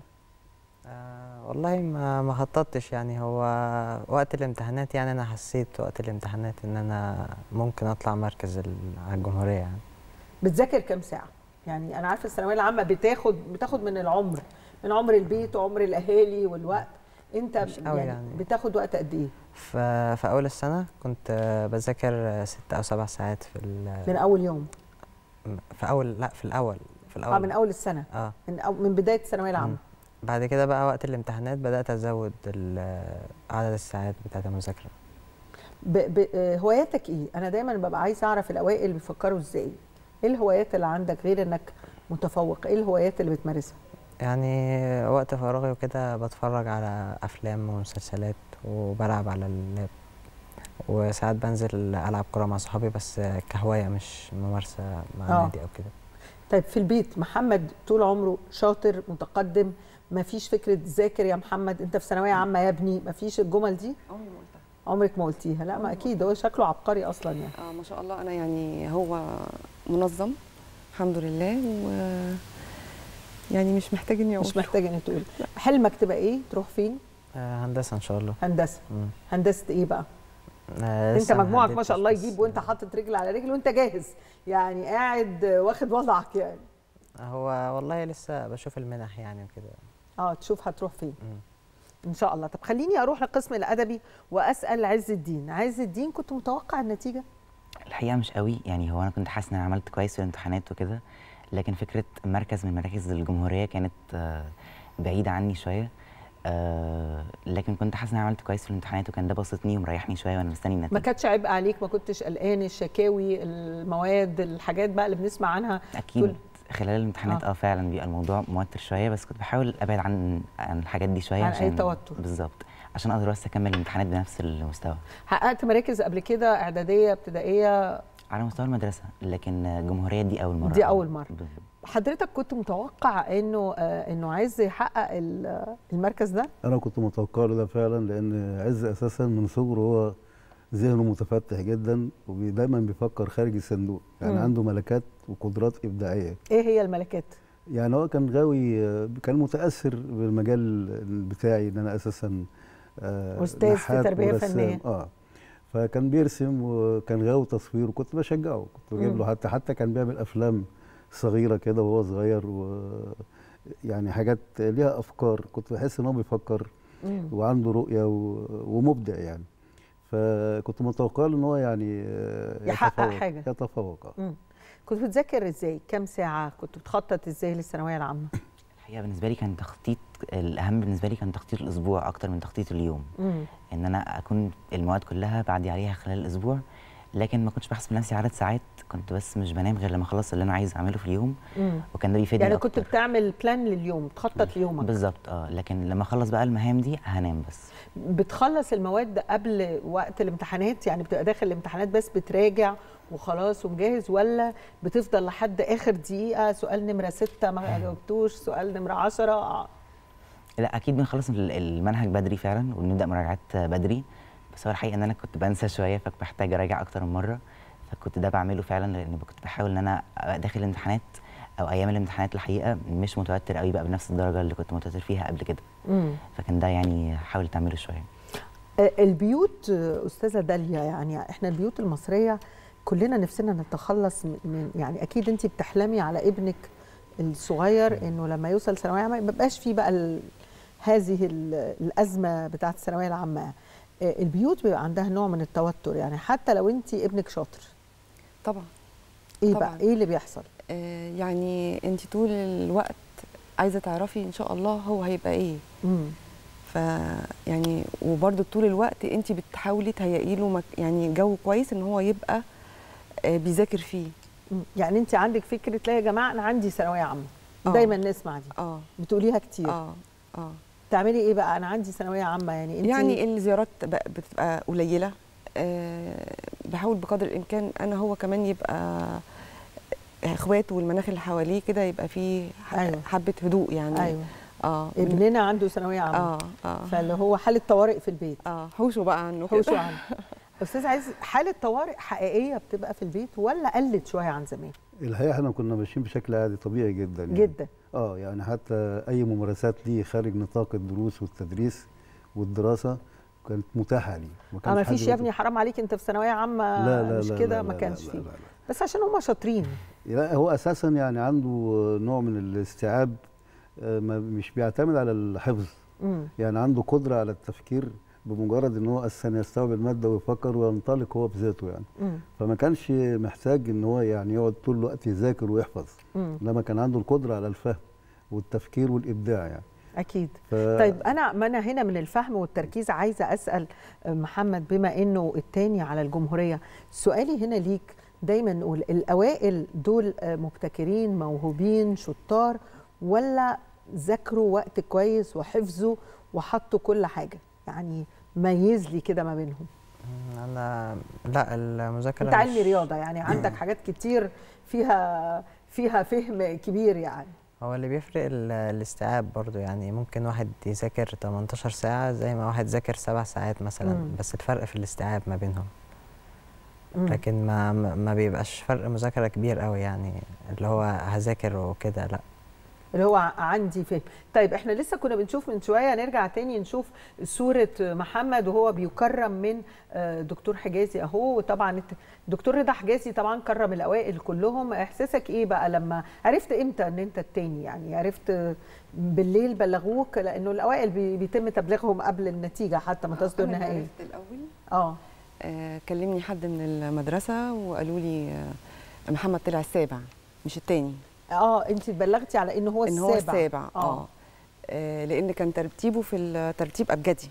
آه والله ما ما خططتش يعني هو وقت الامتحانات يعني انا حسيت وقت الامتحانات ان انا ممكن اطلع مركز ال- على الجمهورية يعني بتذاكر كام ساعه يعني انا عارفه الثانويه العامه بتاخد بتاخد من العمر من عمر البيت وعمر الاهالي والوقت انت مش قوي يعني, يعني. بتاخد وقت قد ايه في في اول السنة كنت آه، بذاكر آه، ست او سبع ساعات في ال- من اول يوم في اول لا في الاول في الاول اه من اول السنه اه من أو من بدايه الثانويه العامه مم. بعد كده بقى وقت الامتحانات بدأت ازود ال- عدد الساعات بتاعت المذاكرة ب... ب... آه، هواياتك ايه انا دايما ببقى عايزه اعرف الاوائل بيفكروا ازاي ايه الهوايات اللي عندك غير انك متفوق ايه الهوايات اللي بتمارسها يعني وقت فراغي وكده بتفرج على افلام ومسلسلات وبلعب على اللاب وساعات بنزل العب كوره مع صحابي بس كهوايه مش ممارسه مع آه. نادي او كده طيب في البيت محمد طول عمره شاطر متقدم ما فيش فكره ذاكر يا محمد انت في ثانويه عامه يا ابني ما فيش الجمل دي عمري ما قلتها عمرك ما قلتيها لا ما اكيد هو شكله عبقري اصلا يعني اه ما شاء الله انا يعني هو منظم الحمد لله و يعني مش محتاج اني اقول مش محتاجه ان تقول حلمك تبقى ايه تروح فين آه، هندسه ان شاء الله هندسه مم. هندسه ايه بقى آه، انت لسه ما مجموعك ما حددتش شاء الله بس- يجيب وانت حاطط رجل على رجل وانت جاهز يعني قاعد واخد وضعك يعني هو والله لسه بشوف المنح يعني وكده اه تشوف هتروح فين مم. ان شاء الله طب خليني اروح للقسم الادبي واسال عز الدين عز الدين كنت متوقع النتيجه الحقيقه مش قوي يعني هو انا كنت حاسس ان انا عملت كويس في الامتحانات وكده لكن فكره مركز من مراكز الجمهوريه كانت آه، بعيده عني شويه آه لكن كنت حاسه ان انا عملت كويس في الامتحانات وكان ده بسطني ومريحني شويه وانا مستني النتيجه ما كانتش عبء عليك ما كنتش قلقان الشكاوي المواد الحاجات بقى اللي بنسمع عنها اكيد خلال الامتحانات آه. اه فعلا بيبقى الموضوع موتر شويه بس كنت بحاول ابعد عن عن الحاجات دي شويه عن أي عشان توتر. بالظبط عشان اقدر بس اكمل الامتحانات بنفس المستوى حققت مراكز قبل كده اعداديه ابتدائيه على مستوى المدرسه لكن الجمهوريه دي اول مره دي أول مرة. بالظبط. حضرتك كنت متوقع انه آه انه عايز يحقق ال- المركز ده انا كنت متوقع له ده فعلا لان عز اساسا من صغره هو ذهنه متفتح جدا ودايما بيفكر خارج الصندوق يعني مم. عنده ملكات وقدرات ابداعيه ايه هي الملكات يعني هو كان غاوي كان متاثر بالمجال بتاعي ان انا اساسا آه، أستاذ في نحات تربية ورسام. فنية. اه فكان بيرسم وكان غاوي تصوير وكنت بشجعه كنت بجيب له مم. حتى حتى كان بيعمل افلام صغيره كده وهو صغير و يعني حاجات ليها افكار كنت بحس ان هو بيفكر مم. وعنده رؤيه و... ومبدع يعني فكنت متوقع له ان هو يعني آه، يحقق يتفوق- حاجة. يتفوق آه. مم. كنت بتذاكر ازاي كام ساعه كنت بتخطط ازاي للثانويه العامه الحقيقه بالنسبه لي كان تخطيط الاهم بالنسبه لي كان تخطيط الاسبوع اكتر من تخطيط اليوم مم. ان انا اكون المواد كلها بعدي عليها خلال الاسبوع لكن ما كنتش بحسب نفسي عدد ساعات كنت بس مش بنام غير لما اخلص اللي انا عايز اعمله في اليوم مم. وكان ده بيفيدني يعني أكتر. كنت بتعمل بلان لليوم تخطط ليومك بالظبط اه لكن لما اخلص بقى المهام دي هنام بس بتخلص المواد قبل وقت الامتحانات يعني بتبقى داخل الامتحانات بس بتراجع وخلاص ومجهز ولا بتفضل لحد اخر دقيقه سؤال نمره ستة ما جاوبتوش سؤال نمره عشرة لا اكيد بنخلص ال- المنهج بدري فعلا وبنبدا مراجعات بدري بس هو الحقيقه ان انا كنت بنسى شويه فكنت بحتاج اراجع اكتر من مره فكنت ده بعمله فعلا لان كنت بحاول ان انا أبقى داخل الامتحانات او ايام الامتحانات الحقيقه مش متوتر قوي بقى بنفس الدرجه اللي كنت متوتر فيها قبل كده مم. فكان ده يعني حاولت اعمله شويه آه، البيوت آه، استاذه داليا يعني احنا البيوت المصريه كلنا نفسنا نتخلص من- من يعني اكيد انت بتحلمي على ابنك الصغير انه لما يوصل ثانويه عامه ما يبقاش فيه بقى ال- هذه ال- الازمه بتاعه الثانويه العامه آه، البيوت بيبقى عندها نوع من التوتر يعني حتى لو انت ابنك شاطر طبعا ايه طبعاً. بقى ايه اللي بيحصل آه، يعني انت طول الوقت عايزه تعرفي ان شاء الله هو هيبقى ايه مم. ف يعني وبرده طول الوقت انت بتحاولي تهيئي له مك... يعني جو كويس ان هو يبقى آه، بيذاكر فيه مم. يعني انت عندك فكره لا يا جماعه انا عندي ثانويه عامه آه. دايما نسمع دي اه بتقوليها كتير اه اه تعملي ايه بقى انا عندي ثانويه عامه يعني انت يعني الزيارات بق- بتبقى قليله آه، بحاول بقدر الامكان انا هو كمان يبقى اخواته والمناخ اللي حواليه كده يبقى فيه ح- أيوة. حبه هدوء يعني ايوه اه ابننا عنده ثانويه عامه اه اه فاللي هو حاله طوارئ في البيت اه حوشوا بقى عنه حوشوا كده. عنه استاذ عايز حاله طوارئ حقيقيه بتبقى في البيت ولا قلت شويه عن زمان الحقيقه احنا كنا ماشيين بشكل عادي طبيعي جدا يعني. جدا اه يعني حتى اي ممارسات ليه خارج نطاق الدروس والتدريس والدراسه كانت متاحه لي ما اه كانش ما حد فيش يا يقول- ابني حرام عليك انت في ثانويه عامه لا لا مش لا كده لا ما لا كانش لا فيه لا لا. بس عشان هم شاطرين لا هو اساسا يعني عنده نوع من الاستيعاب آه، ما- مش بيعتمد على الحفظ مم. يعني عنده قدره على التفكير بمجرد ان هو اساسا يستوعب الماده ويفكر وينطلق هو بذاته يعني مم. فما كانش محتاج ان هو يعني يقعد طول الوقت يذاكر ويحفظ مم. انما كان عنده القدره على الفهم والتفكير والابداع يعني اكيد ف... طيب انا ما انا هنا من الفهم والتركيز عايزه اسال محمد بما انه التاني على الجمهوريه سؤالي هنا ليك دايما نقول الاوائل دول آه، مبتكرين موهوبين شطار ولا ذاكروا وقت كويس وحفظوا وحطوا كل حاجه يعني ميز لي كده ما بينهم انا لا المذاكره انت علمي مش- رياضه يعني عندك حاجات كتير فيها فيها فهم كبير يعني هو اللي بيفرق ال- الاستيعاب برضو يعني ممكن واحد يذاكر 18 ساعة زي ما واحد ذاكر سبع ساعات مثلا مم. بس الفرق في الاستيعاب ما بينهم مم. لكن ما ما ما بيبقاش فرق مذاكرة كبير قوي يعني اللي هو هذاكر وكده لا اللي هو ع- عندي فهم طيب احنا لسه كنا بنشوف من شويه نرجع تاني نشوف صوره محمد وهو بيكرم من آه، دكتور حجازي اهو وطبعا الت- دكتور رضا حجازي طبعا كرم الاوائل كلهم احساسك ايه بقى لما عرفت امتى ان انت التاني يعني عرفت بالليل بلغوك لانه الاوائل بي- بيتم تبليغهم قبل النتيجه حتى ما تصدر أنا اللي نهائيا عرفت الاول اه آه كلمني حد من المدرسه وقالوا لي آه محمد طلع السابع مش التاني اه انت اتبلغتي على انه هو ان السابع هو السابع اه آه، لان كان ترتيبه في الترتيب ابجدي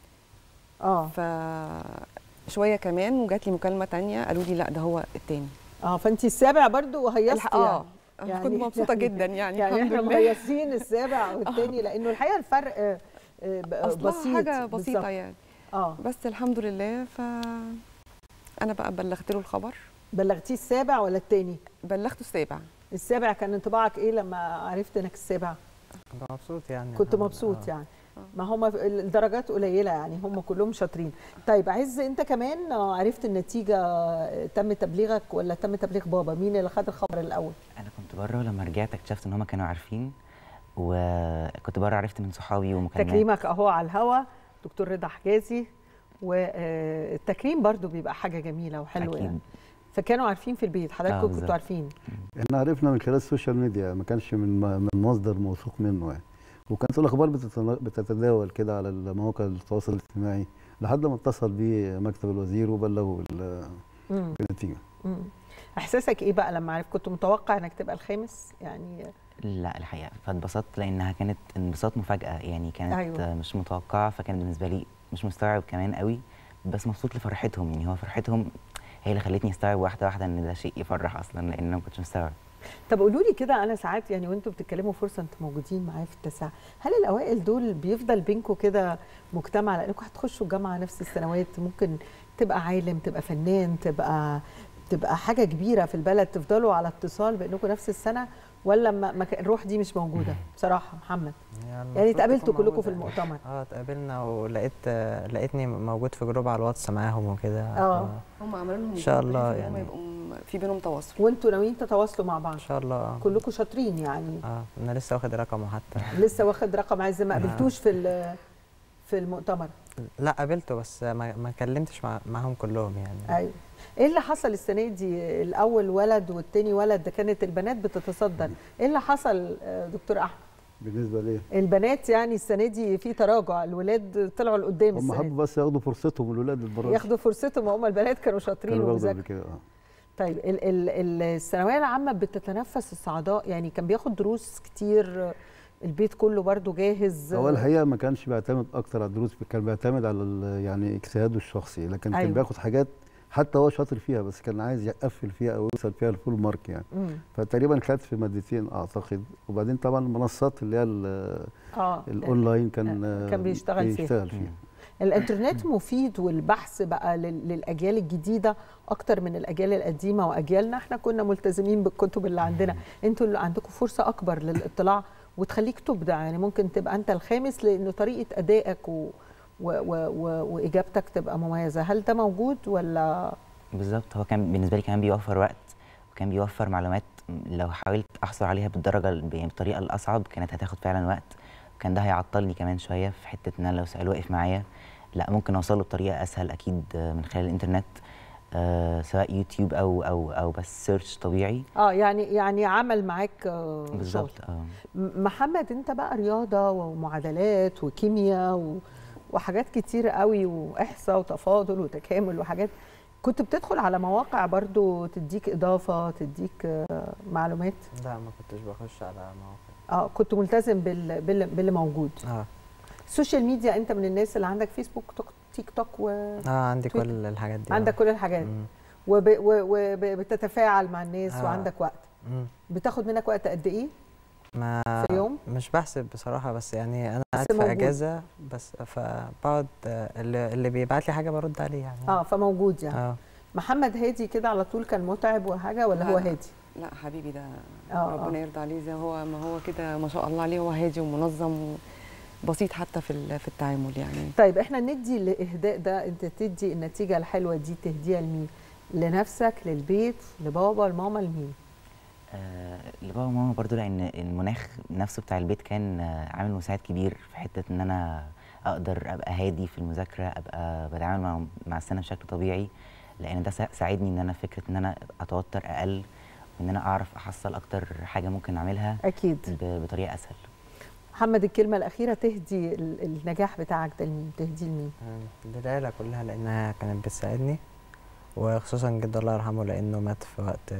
اه ف شويه كمان وجات لي مكالمه تانية قالوا لي لا ده هو التاني اه فانت السابع برضو هيصتي الح- آه. يعني كنت مبسوطه جدا يعني يعني الحمد احنا لله مهيصين السابع والتاني لانه الحقيقه الفرق آه، آه، ب- اصلها بسيط حاجه بالظبط. بسيطه يعني اه بس الحمد لله ف انا بقى بلغت له الخبر بلغتيه السابع ولا التاني؟ بلغته السابع السابع كان انطباعك ايه لما عرفت انك السابع؟ كنت مبسوط يعني كنت الحمد- مبسوط آه. يعني ما هم الدرجات قليله يعني هم كلهم شاطرين طيب عز انت كمان آه، عرفت النتيجه آه، تم تبليغك ولا تم تبليغ بابا مين اللي خد الخبر الاول انا كنت بره ولما رجعت اكتشفت ان هم كانوا عارفين وكنت بره عرفت من صحابي ومكالمات تكريمك اهو على الهوا دكتور رضا حجازي والتكريم برضو بيبقى حاجه جميله وحلوه أكيد. يعني فكانوا عارفين في البيت آه، حضراتكم كنتوا بالظبط. عارفين احنا عرفنا من خلال السوشيال ميديا ما كانش من من مصدر موثوق منه يعني وكانت الاخبار بتتنا- بتتداول كده على مواقع التواصل الاجتماعي لحد ما اتصل بيه مكتب الوزير وبلغوا بال- مم. بالنتيجه مم. احساسك ايه بقى لما عرفت كنت متوقع انك تبقى الخامس يعني لا الحقيقه فاتبسطت لانها كانت انبساط مفاجاه يعني كانت أيوة. أيوة. مش متوقعه فكان بالنسبه لي مش مستوعب كمان قوي بس مبسوط لفرحتهم يعني هو فرحتهم هي اللي خلتني استوعب واحده واحده ان ده شيء يفرح اصلا لان انا ما كنتش مستوعب طب قولوا لي كده انا ساعات يعني وانتوا بتتكلموا فرصه انتوا موجودين معايا في التسعه هل الاوائل دول بيفضل بينكم كده مجتمع لانكم هتخشوا الجامعه نفس السنوات ممكن تبقى عالم تبقى فنان تبقى تبقى حاجه كبيره في البلد تفضلوا على اتصال بانكم نفس السنه ولا ما ما كان- الروح دي مش موجوده بصراحه محمد يعني المفروض اتقابلتوا تكون كلكم في موجودة. المؤتمر اه اتقابلنا ولقيت آه، لقيتني موجود في جروب على الواتس معاهم وكده اه هم عملوا لهم ان شاء جروب الله بحيث إن هم يعني يبقوا م- في بينهم تواصل وانتوا ناويين تتواصلوا مع بعض ان شاء الله آه. كلكم شاطرين يعني اه انا لسه واخد رقمه حتى لسه واخد رقم عايز ما آه. قابلتوش في ال- في المؤتمر لا قابلته بس ما ما كلمتش مع معاهم كلهم يعني ايوه ايه اللي حصل السنه دي الاول ولد والتاني ولد ده كانت البنات بتتصدر ايه اللي حصل آه، دكتور احمد بالنسبه ليه البنات يعني السنه دي في تراجع الولاد طلعوا لقدام هم السنه دي حبوا بس ياخدوا فرصتهم الولاد البراس ياخدوا فرصتهم هم البنات كانوا شاطرين كانوا بياخدوا قبل وبيذاكروا كده اه طيب ال ال ال الثانويه العامه بتتنفس الصعداء يعني كان بياخد دروس كتير آه، البيت كله برضو جاهز هو الحقيقه ما كانش بيعتمد اكتر على الدروس كان بيعتمد على ال- يعني اجتهاده الشخصي لكن أيوة. كان بياخد حاجات حتى هو شاطر فيها بس كان عايز يقفل فيها او يوصل فيها الفول مارك يعني مم. فتقريبا خد في مادتين اعتقد وبعدين طبعا المنصات اللي هي ال- اه الاونلاين كان كان بيشتغل فيها. بيشتغل فيها الانترنت مفيد والبحث بقى لل- للاجيال الجديده اكتر من الاجيال القديمه واجيالنا احنا كنا ملتزمين بالكتب اللي عندنا انتوا اللي عندكم فرصه اكبر للاطلاع وتخليك تبدع يعني ممكن تبقى انت الخامس لانه طريقه ادائك و... و... و... و... واجابتك تبقى مميزه هل ده موجود ولا بالظبط هو كان بالنسبه لي كمان بيوفر وقت وكان بيوفر معلومات لو حاولت احصل عليها بالدرجه ال- يعني بالطريقه الاصعب كانت هتاخد فعلا وقت وكان ده هيعطلني كمان شويه في حته ان انا لو سؤال واقف معايا لا ممكن اوصل له بطريقه اسهل اكيد آه، من خلال الانترنت آه سواء يوتيوب او او او بس سيرش طبيعي اه يعني يعني عمل معاك آه، شغل بالظبط اه م- محمد انت بقى رياضه ومعادلات وكيمياء و... وحاجات كتير قوي واحصاء وتفاضل وتكامل وحاجات كنت بتدخل على مواقع برضو تديك اضافه تديك آه، معلومات لا ما كنتش بخش على مواقع اه كنت ملتزم بال... بال... باللي موجود اه السوشيال ميديا انت من الناس اللي عندك فيسبوك توك تيك توك و اه عندي تويتر. كل الحاجات دي عندك آه. كل الحاجات مم. وبتتفاعل مع الناس آه. وعندك وقت مم. بتاخد منك وقت قد ايه ما في يوم؟ مش بحسب بصراحة بس يعني أنا بس قاعد في موجود. أجازة بس فبقعد آه، اللي, اللي بيبعت لي حاجة برد عليه يعني اه فموجود يعني اه محمد هادي كده على طول كان متعب وحاجه ولا لا، هو لا. هادي لا حبيبي ده آه، ربنا يرضى عليه زي هو ما هو كده ما شاء الله عليه هو هادي ومنظم وبسيط حتى في ال- في التعامل يعني طيب احنا ندي الاهداء ده انت تدي النتيجه الحلوه دي تهديها لمين لنفسك للبيت لبابا لماما لمين آه، لبابا وماما برضو لان المناخ نفسه بتاع البيت كان آه، عامل مساعد كبير في حته ان انا اقدر ابقى هادي في المذاكره ابقى بتعامل مع مع السنه بشكل طبيعي لان ده سا- ساعدني ان انا فكره ان انا اتوتر اقل وان انا اعرف احصل اكتر حاجه ممكن اعملها اكيد ب- بطريقه اسهل محمد الكلمه الاخيره تهدي ال- النجاح بتاعك ده لمين تهدي لمين آه، للعيلة كلها لأنها كانت بتساعدني وخصوصا جد الله يرحمه لأنه مات في وقت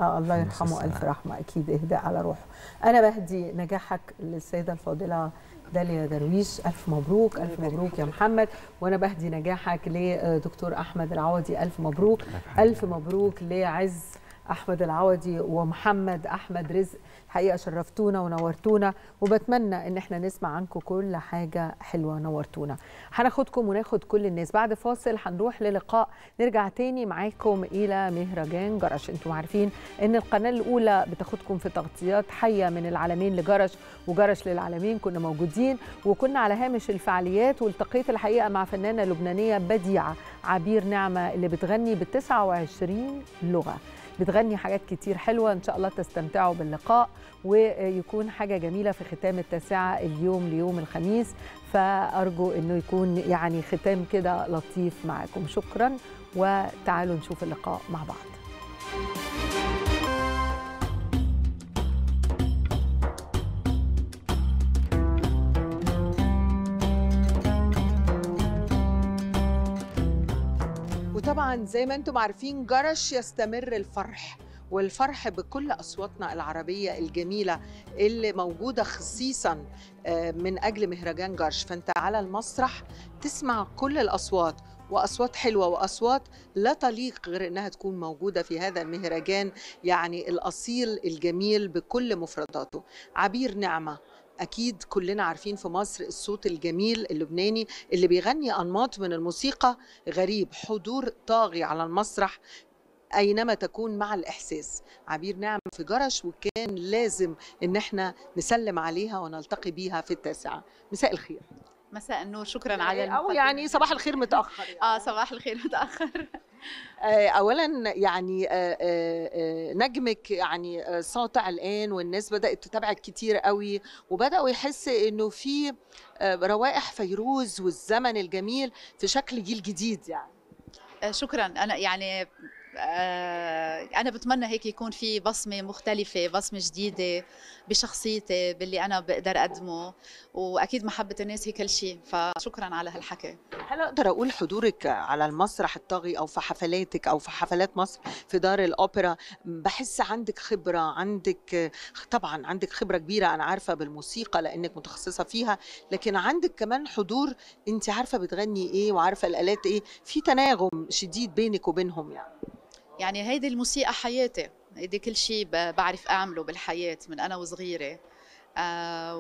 آه الله يرحمه الف رحمه اكيد اهداء على روحه انا بهدي نجاحك للسيده الفاضله داليا درويش الف مبروك الف مبروك يا محمد وانا بهدي نجاحك لدكتور احمد العوضي الف مبروك الف مبروك لعز احمد العوضي ومحمد احمد رزق الحقيقه شرفتونا ونورتونا وبتمنى ان احنا نسمع عنكم كل حاجه حلوه نورتونا هناخدكم وناخد كل الناس بعد فاصل هنروح للقاء نرجع تاني معاكم الى مهرجان جرش انتم عارفين ان القناه الاولى بتاخدكم في تغطيات حيه من العالمين لجرش وجرش للعالمين كنا موجودين وكنا على هامش الفعاليات والتقيت الحقيقه مع فنانه لبنانيه بديعه عبير نعمه اللي بتغني ب 29 لغه بتغني حاجات كتير حلوة إن شاء الله تستمتعوا باللقاء ويكون حاجة جميلة في ختام التاسعة اليوم ليوم الخميس فأرجو أنه يكون يعني ختام كده لطيف معاكم شكرا وتعالوا نشوف اللقاء مع بعض وطبعا زي ما انتم عارفين جرش يستمر الفرح والفرح بكل اصواتنا العربيه الجميله اللي موجوده خصيصا من اجل مهرجان جرش فانت على المسرح تسمع كل الاصوات واصوات حلوه واصوات لا تليق غير انها تكون موجوده في هذا المهرجان يعني الاصيل الجميل بكل مفرداته عبير نعمه اكيد كلنا عارفين في مصر الصوت الجميل اللبناني اللي بيغني انماط من الموسيقى غريب حضور طاغي على المسرح اينما تكون مع الاحساس عبير نعم في جرش وكان لازم ان احنا نسلم عليها ونلتقي بيها في التاسعه مساء الخير مساء النور شكرا على او يعني صباح الخير متاخر يعني. اه صباح الخير متاخر اولا يعني نجمك يعني ساطع الان والناس بدات تتابعك كتير قوي وبداوا يحس انه في روائح فيروز والزمن الجميل في شكل جيل جديد يعني شكرا انا يعني أنا بتمنى هيك يكون في بصمة مختلفة بصمة جديدة بشخصيتي باللي أنا بقدر أقدمه وأكيد محبة الناس هي كل شيء فشكرا على هالحكي هل أقدر أقول حضورك على المسرح الطاغي أو في حفلاتك أو في حفلات مصر في دار الأوبرا بحس عندك خبرة عندك طبعا عندك خبرة كبيرة أنا عارفة بالموسيقى لأنك متخصصة فيها لكن عندك كمان حضور أنت عارفة بتغني إيه وعارفة الآلات إيه في تناغم شديد بينك وبينهم يعني يعني هيدي الموسيقى حياتي هيدي كل شيء بعرف اعمله بالحياه من انا وصغيره آه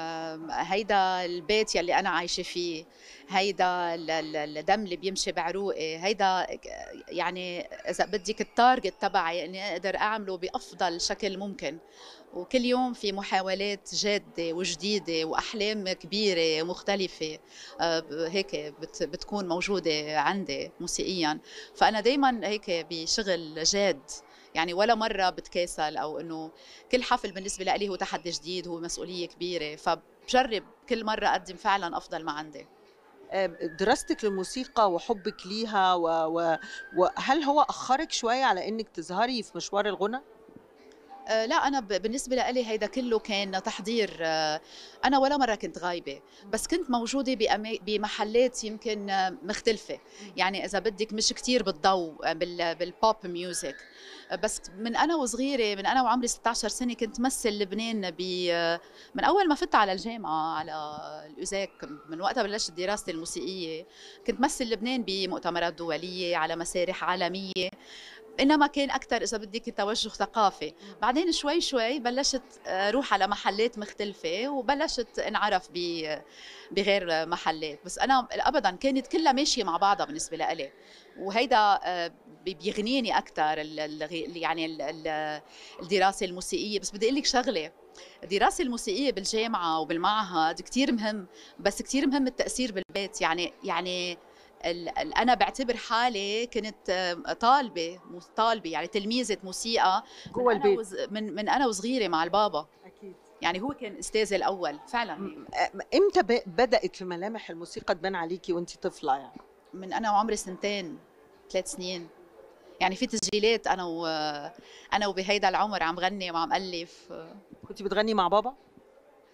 وهيدا البيت يلي انا عايشه فيه هيدا الدم اللي بيمشي بعروقي هيدا يعني اذا بدك التارجت تبعي اني اقدر اعمله بافضل شكل ممكن وكل يوم في محاولات جادة وجديدة وأحلام كبيرة مختلفة هيك بتكون موجودة عندي موسيقيا فأنا دايما هيك بشغل جاد يعني ولا مرة بتكاسل أو إنه كل حفل بالنسبة لي هو تحدي جديد هو مسؤولية كبيرة فبجرب كل مرة أقدم فعلا أفضل ما عندي دراستك للموسيقى وحبك ليها وهل هو أخرك شوية على إنك تظهري في مشوار الغنى؟ آه لا انا بالنسبه لي هيدا كله كان تحضير آه انا ولا مره كنت غايبه بس كنت موجوده بمحلات يمكن آه مختلفه يعني اذا بدك مش كتير بالضوء بالبوب ميوزك بس من انا وصغيره من انا وعمري 16 سنه كنت مثل لبنان ب من اول ما فت على الجامعه على الاوزاك من وقتها بلشت دراستي الموسيقيه كنت مثل لبنان بمؤتمرات دوليه على مسارح عالميه انما كان اكثر اذا بدك توجه ثقافي بعدين شوي شوي بلشت اروح على محلات مختلفه وبلشت انعرف بغير محلات بس انا ابدا كانت كلها ماشيه مع بعضها بالنسبه لإلي وهيدا بيغنيني اكثر يعني الدراسه الموسيقيه بس بدي اقول لك شغله الدراسة الموسيقية بالجامعة وبالمعهد كتير مهم بس كتير مهم التأثير بالبيت يعني يعني انا بعتبر حالي كنت طالبه طالبه يعني تلميذه موسيقى جوا البيت من من انا وصغيره مع البابا اكيد يعني هو كان استاذي الاول فعلا امتى بدات في ملامح الموسيقى تبان عليكي وانت طفله يعني من انا وعمري سنتين ثلاث سنين يعني في تسجيلات انا و انا وبهيدا العمر عم غني وعم الف كنت بتغني مع بابا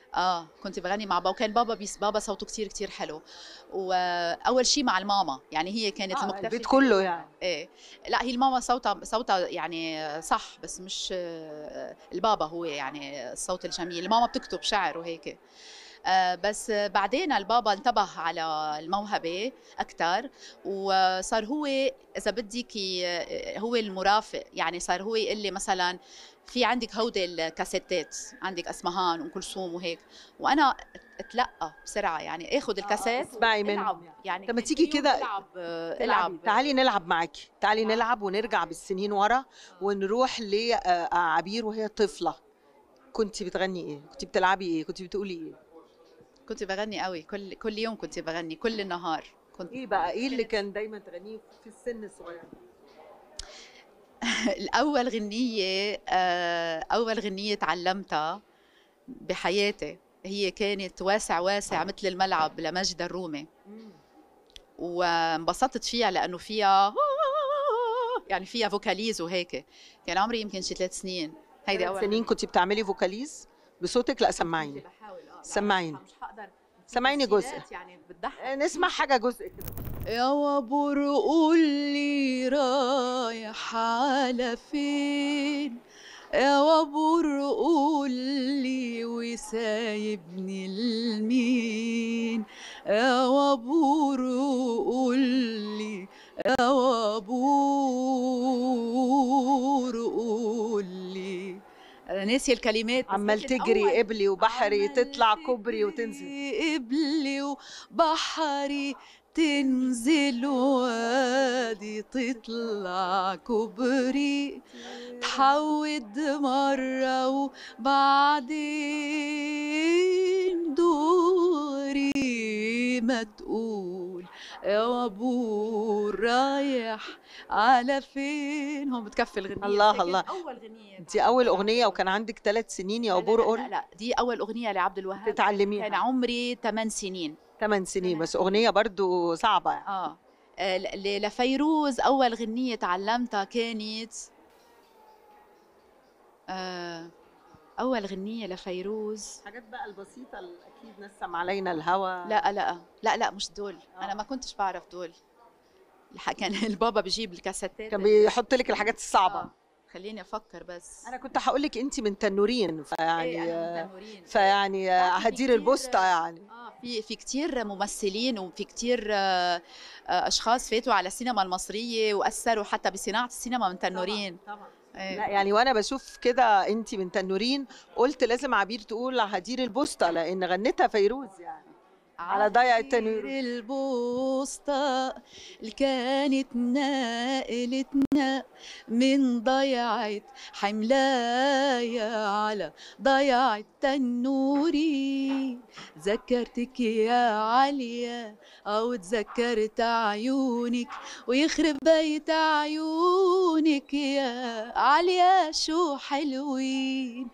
اه كنت بغني مع بابا وكان بابا بيس بابا صوته كتير كتير حلو واول شيء مع الماما يعني هي كانت آه، المكتشفه البيت كله يعني. ايه لا هي الماما صوتها صوتها يعني صح بس مش آه، البابا هو يعني الصوت الجميل الماما بتكتب شعر وهيك آه، بس بعدين البابا انتبه على الموهبة أكثر وصار هو إذا بدك ي- هو المرافق يعني صار هو يقول لي مثلا في عندك هودي الكاسيتات عندك اسمهان وام كلثوم وهيك وانا اتلقى بسرعه يعني اخذ الكاسيت اسمعي منهم العب يعني طب ما كل تيجي يوم كده العب آه، تلعبي. العب تعالي نلعب معاكي تعالي نلعب ونرجع بالسنين ورا ونروح لعبير وهي طفله كنت بتغني ايه كنت بتلعبي ايه كنت بتقولي ايه كنت بغني قوي كل كل يوم كنت بغني كل النهار كنت ايه بقى ايه اللي كان دايما تغنيه في السن الصغير الأول غنية آه، أول غنية تعلمتها بحياتي هي كانت واسع واسع مثل الملعب لمجد الرومي وانبسطت فيها لأنه فيها يعني فيها فوكاليز وهيك كان عمري يمكن شي ثلاث سنين هيدي ثلاث أول سنين كنت بتعملي فوكاليز بصوتك لا سمعيني سمعيني سمعيني جزء يعني بتضحك نسمع حاجه جزء كده يا وابور قول لي رايح على فين يا وابور قول لي وسايبني لمين يا وابور قول لي يا وابور قول لي انا ناسيه الكلمات بس عمال لكن تجري أول- قبلي وبحري تطلع كوبري وتنزل قبلي وبحري تنزل وادي تطلع كوبري تحود مرة وبعدين دوري ما تقول يا وابور رايح على فين هون بتكفي الغنية الله لكن الله أول غنية انت اول اغنيه وكان عندك ثلاث سنين يا ابور لا قول لا دي أول أغنية لعبد الوهاب تتعلميها. كان عمري 8 سنين ثمان سنين بس اغنيه برضو صعبه يعني. اه آه، ل- لفيروز اول غنيه تعلمتها كانت آه، اول غنيه لفيروز حاجات بقى البسيطه اللي اكيد نسم علينا الهوى لا لا لا لا مش دول انا ما كنتش بعرف دول الح- كان البابا بيجيب الكاسيتات كان بيحط لك الحاجات الصعبه خليني افكر بس انا كنت هقول لك انت من تنورين فيعني إيه، أنا من تنورين. فيعني لا، في هدير كتير- البوسطه يعني اه في في كثير ممثلين وفي كثير آه، آه، اشخاص فاتوا على السينما المصريه واثروا حتى بصناعه السينما من تنورين طبعا إيه. لا يعني وانا بشوف كده انت من تنورين قلت لازم عبير تقول هدير البوسطه لان غنتها فيروز يعني على ضيع التنوير البوسطة اللي كانت ناقلتنا من ضيعة حملاية على ضيعة تنوري ذكرتك يا عليا أو تذكرت عيونك ويخرب بيت عيونك يا عليا شو حلوين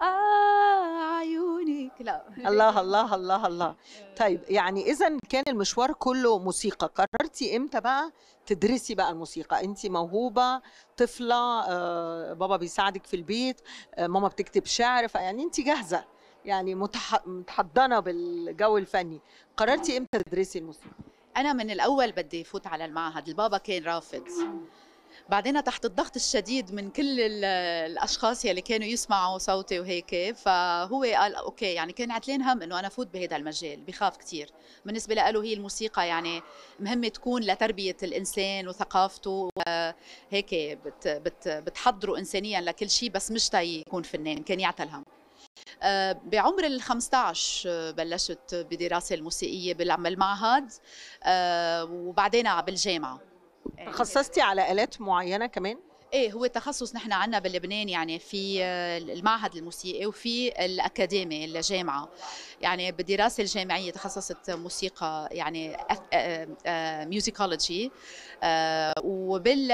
آه عيونك لا الله الله الله الله طيب يعني اذا كان المشوار كله موسيقى قررتي امتى بقى تدرسي بقى الموسيقى انت موهوبه طفله آه، بابا بيساعدك في البيت آه، ماما بتكتب شعر فيعني انت جاهزه يعني متح... متحضنه بالجو الفني قررتي امتى تدرسي الموسيقى انا من الاول بدي فوت على المعهد البابا كان رافض بعدين تحت الضغط الشديد من كل ال- الاشخاص يلي كانوا يسمعوا صوتي وهيك فهو قال اوكي يعني كان عتلين هم انه انا فوت بهذا المجال بخاف كثير بالنسبه له هي الموسيقى يعني مهمه تكون لتربيه الانسان وثقافته وهيك بت بت بتحضره انسانيا لكل شيء بس مش تا يكون فنان كان يعتل هم آه، بعمر ال 15 آه، بلشت بدراسه الموسيقيه بالمعهد آه، وبعدين بالجامعه تخصصتي على الات معينه كمان ايه هو تخصص نحن عندنا بلبنان يعني في آه، المعهد الموسيقي وفي الاكاديمي الجامعه يعني بالدراسه الجامعيه تخصصت موسيقى يعني ميوزيكولوجي وبال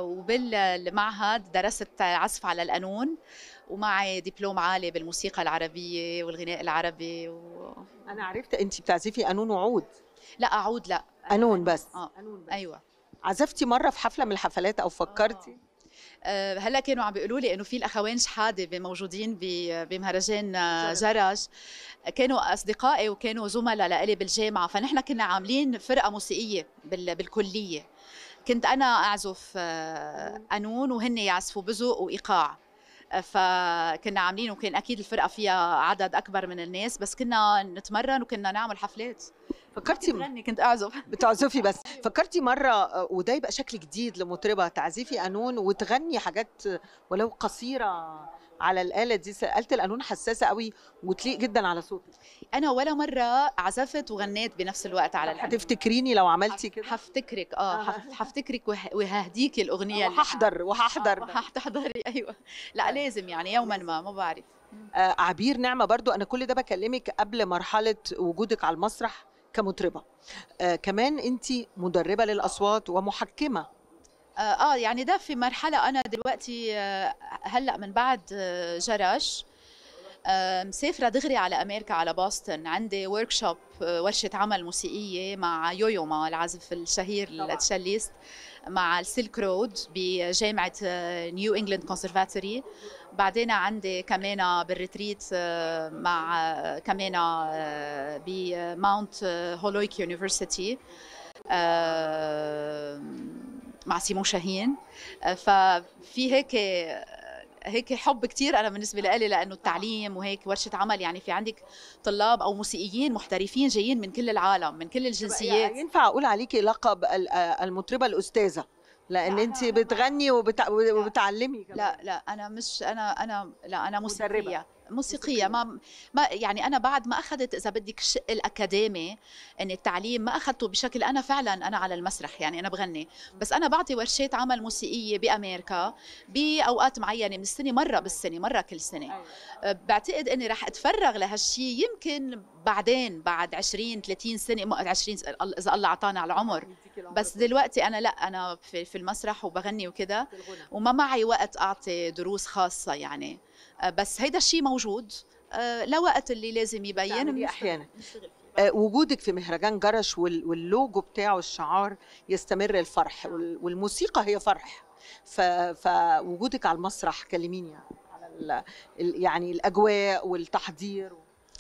وبالمعهد درست عزف على القانون ومعي دبلوم عالي بالموسيقى العربيه والغناء العربي و... انا عرفت انت بتعزفي قانون وعود لا اعود لا قانون بس اه ايوه عزفتي مره في حفله من الحفلات او فكرتي آه، هلا كانوا عم بيقولوا لي انه في الاخوين شحاده موجودين ب- بمهرجان آه، جرج كانوا اصدقائي وكانوا زملاء لإلي بالجامعه فنحن كنا عاملين فرقه موسيقيه بال- بالكليه كنت انا اعزف آه، قانون وهن يعزفوا بزق وايقاع آه، فكنا عاملين وكان اكيد الفرقه فيها عدد اكبر من الناس بس كنا نتمرن وكنا نعمل حفلات فكرتي بغني كنت اعزف بتعزفي بس فكرتي مره آه، وده يبقى شكل جديد لمطربه تعزفي قانون وتغني حاجات آه، ولو قصيره على الاله دي آلة القانون حساسه قوي وتليق جدا على صوتك انا ولا مره عزفت وغنيت بنفس الوقت على القانون هتفتكريني لو عملتي كده حفتكرك اه حف- حفتكرك وه- وههديكي الاغنيه اللي وهحضر وهحضر وهتحضري ايوه لا لازم يعني يوما ما ما بعرف آه، عبير نعمة برضو أنا كل ده بكلمك قبل مرحلة وجودك على المسرح كمطربة آه كمان أنت مدربة للأصوات ومحكمة آه, اه يعني ده في مرحله انا دلوقتي آه هلا من بعد آه جرش آه مسافرة دغري على أمريكا على بoston عندي ورك شوب ورشة عمل موسيقية مع يويو مع العازف الشهير التشاليست مع السيلك رود بجامعة نيو انجلاند كونسرفاتوري بعدين عندي كمان بالريتريت آه، مع آه، كمان آه، بماونت هولويك يونيفرسيتي مع سيمون شاهين آه، ففي هيك هيك حب كتير انا بالنسبه لي لانه التعليم وهيك ورشه عمل يعني في عندك طلاب او موسيقيين محترفين جايين من كل العالم من كل الجنسيات ينفع أقول عليكي لقب ال- آه، المطربة الأستاذة لأن أنت بتغني وبتع... وبتعلمي كمان. لا لا انا مش انا انا لا انا موسيقيه موسيقية ما ما يعني أنا بعد ما أخذت إذا بدك الشق الأكاديمي إن التعليم ما أخذته بشكل أنا فعلا أنا على المسرح يعني أنا بغني بس أنا بعطي ورشات عمل موسيقية بأمريكا بأوقات معينة من السنة مرة بالسنة مرة كل سنة أه، بعتقد إني رح أتفرغ لهالشي يمكن بعدين بعد 20 30 سنة مو 20 سنة، إذا الله أعطانا على العمر بس دلوقتي أنا لا أنا في, في المسرح وبغني وكده وما معي وقت أعطي دروس خاصة يعني أه، بس هيدا الشيء موجود أه، لوقت اللي لازم يبين بتعمليه بنشتغل- أحيانا. بنشتغل فيه. آه، وجودك في مهرجان جرش وال- واللوجو بتاعه الشعار يستمر الفرح وال- والموسيقى هي فرح ف- فوجودك على المسرح كلميني على ال- ال- يعني الأجواء والتحضير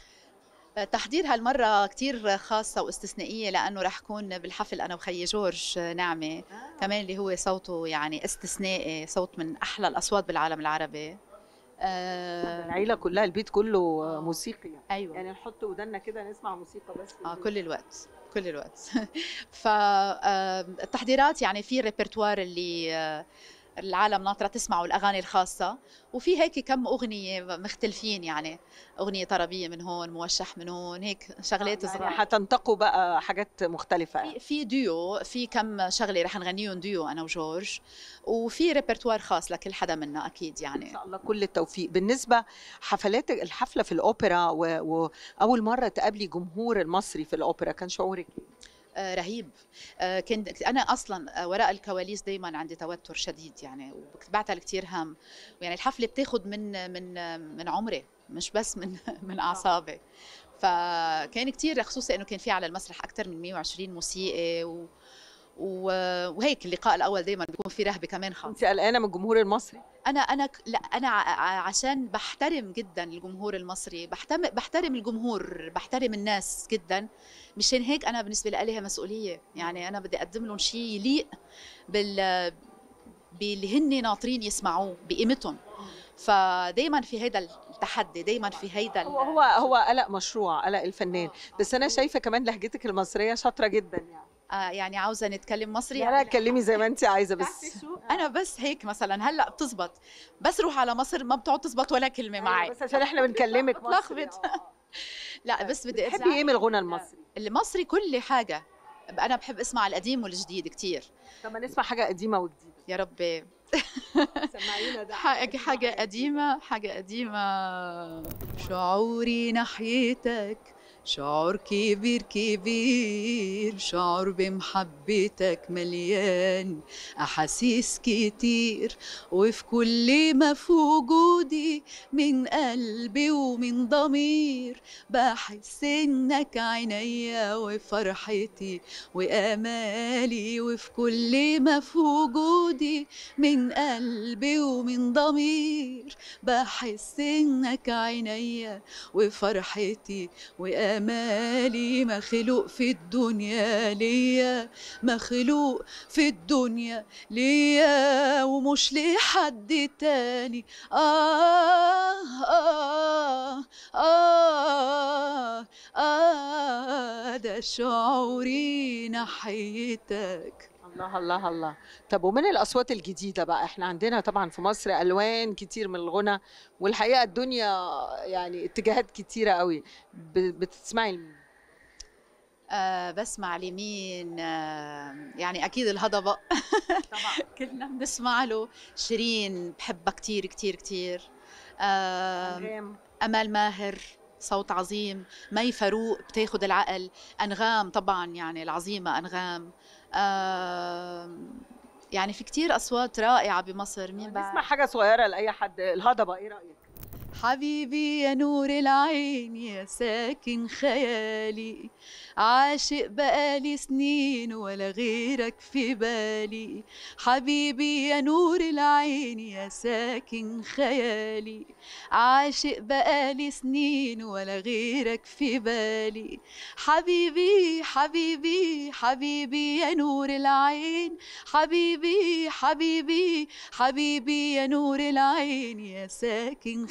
تحضير هالمرة كتير خاصة واستثنائية لأنه رح كون بالحفل أنا وخيي جورج نعمة كمان اللي هو صوته يعني استثنائي صوت من أحلى الأصوات بالعالم العربي آه العيلة كلها البيت كله موسيقي أيوة يعني نحط ودنا كده نسمع موسيقى بس اه كل الوقت كل الوقت فالتحضيرات يعني في ريpertoire اللي آه، العالم ناطرة تسمعوا الأغاني الخاصة وفي هيك كم أغنية مختلفين يعني أغنية طربية من هون موشح من هون هيك شغلات يعني صغار حتنتقوا بقى حاجات مختلفة في في ديو في كم شغله رح نغنيهم ديو انا وجورج وفي ريpertoire خاص لكل حدا منا اكيد يعني ان شاء الله كل التوفيق بالنسبه حفلات الحفله في الاوبرا و... واول مره تقابلي جمهور المصري في الاوبرا كان شعورك إيه؟ آه رهيب آه كنت انا اصلا آه وراء الكواليس دايما عندي توتر شديد يعني وبعتها كثير هم يعني الحفله بتاخذ من من من عمري مش بس من من اعصابي فكان كثير خصوصا انه كان في على المسرح اكثر من 120 موسيقي و و- وهيك اللقاء الاول دائما بيكون في رهبه كمان خاصه انت قلقانه من الجمهور المصري انا انا ك- لا انا ع- ع- عشان بحترم جدا الجمهور المصري بحترم بحترم الجمهور بحترم الناس جدا مشان هيك انا بالنسبه لي هي مسؤوليه يعني انا بدي اقدم لهم شيء يليق بال باللي هن ناطرين يسمعوه بقيمتهم فدايما في هيدا التحدي دايما في هيدا هو هو هو قلق مشروع قلق الفنان بس انا شايفه كمان لهجتك المصريه شاطره جدا يعني آه يعني عاوزه نتكلم مصري لا لا اتكلمي زي ما انت عايزه بس انا بس هيك مثلا هلا بتزبط بس روح على مصر ما بتقعد تزبط ولا كلمه معي بس عشان احنا بنكلمك مصري بتلخبط لا بس بدي بتحبي ايه من الغنى المصري المصري كل حاجه انا بحب اسمع القديم والجديد كتير طب ما نسمع حاجه قديمه وجديده يا ربي سمعينا ده حاجة حاجة قديمة حاجة قديمة شعوري ناحيتك شعور كبير كبير شعور بمحبتك مليان أحاسيس كتير وفي كل ما في وجودي من قلبي ومن ضمير بحس إنك عينيا وفرحتي وأمالي وفي كل ما في وجودي من قلبي ومن ضمير بحس إنك عينيا وفرحتي وأمالي مخلوق في الدنيا ليا مخلوق في الدنيا ليا ومش لحد تاني آه آه آه آه ده شعوري ناحيتك الله الله الله طب ومن الاصوات الجديده بقى احنا عندنا طبعا في مصر الوان كتير من الغنى والحقيقه الدنيا يعني اتجاهات كتيره قوي ب- بتسمعي لمين؟ آه بسمع لمين آه يعني اكيد الهضبه طبعا كلنا بنسمع له شيرين بحبها كتير كتير كتير آه أنغام. امال ماهر صوت عظيم مي فاروق بتاخد العقل انغام طبعا يعني العظيمه انغام آه يعني في كتير اصوات رائعه بمصر مين بعد نسمع حاجه صغيره لاي حد الهضبه ايه رايك حبيبي يا نور العين يا ساكن خيالي عاشق بقالي سنين ولا غيرك في بالي حبيبي يا نور العين يا ساكن خيالي عاشق بقالي سنين ولا غيرك في بالي حبيبي حبيبي حبيبي يا نور العين حبيبي حبيبي حبيبي يا نور العين يا ساكن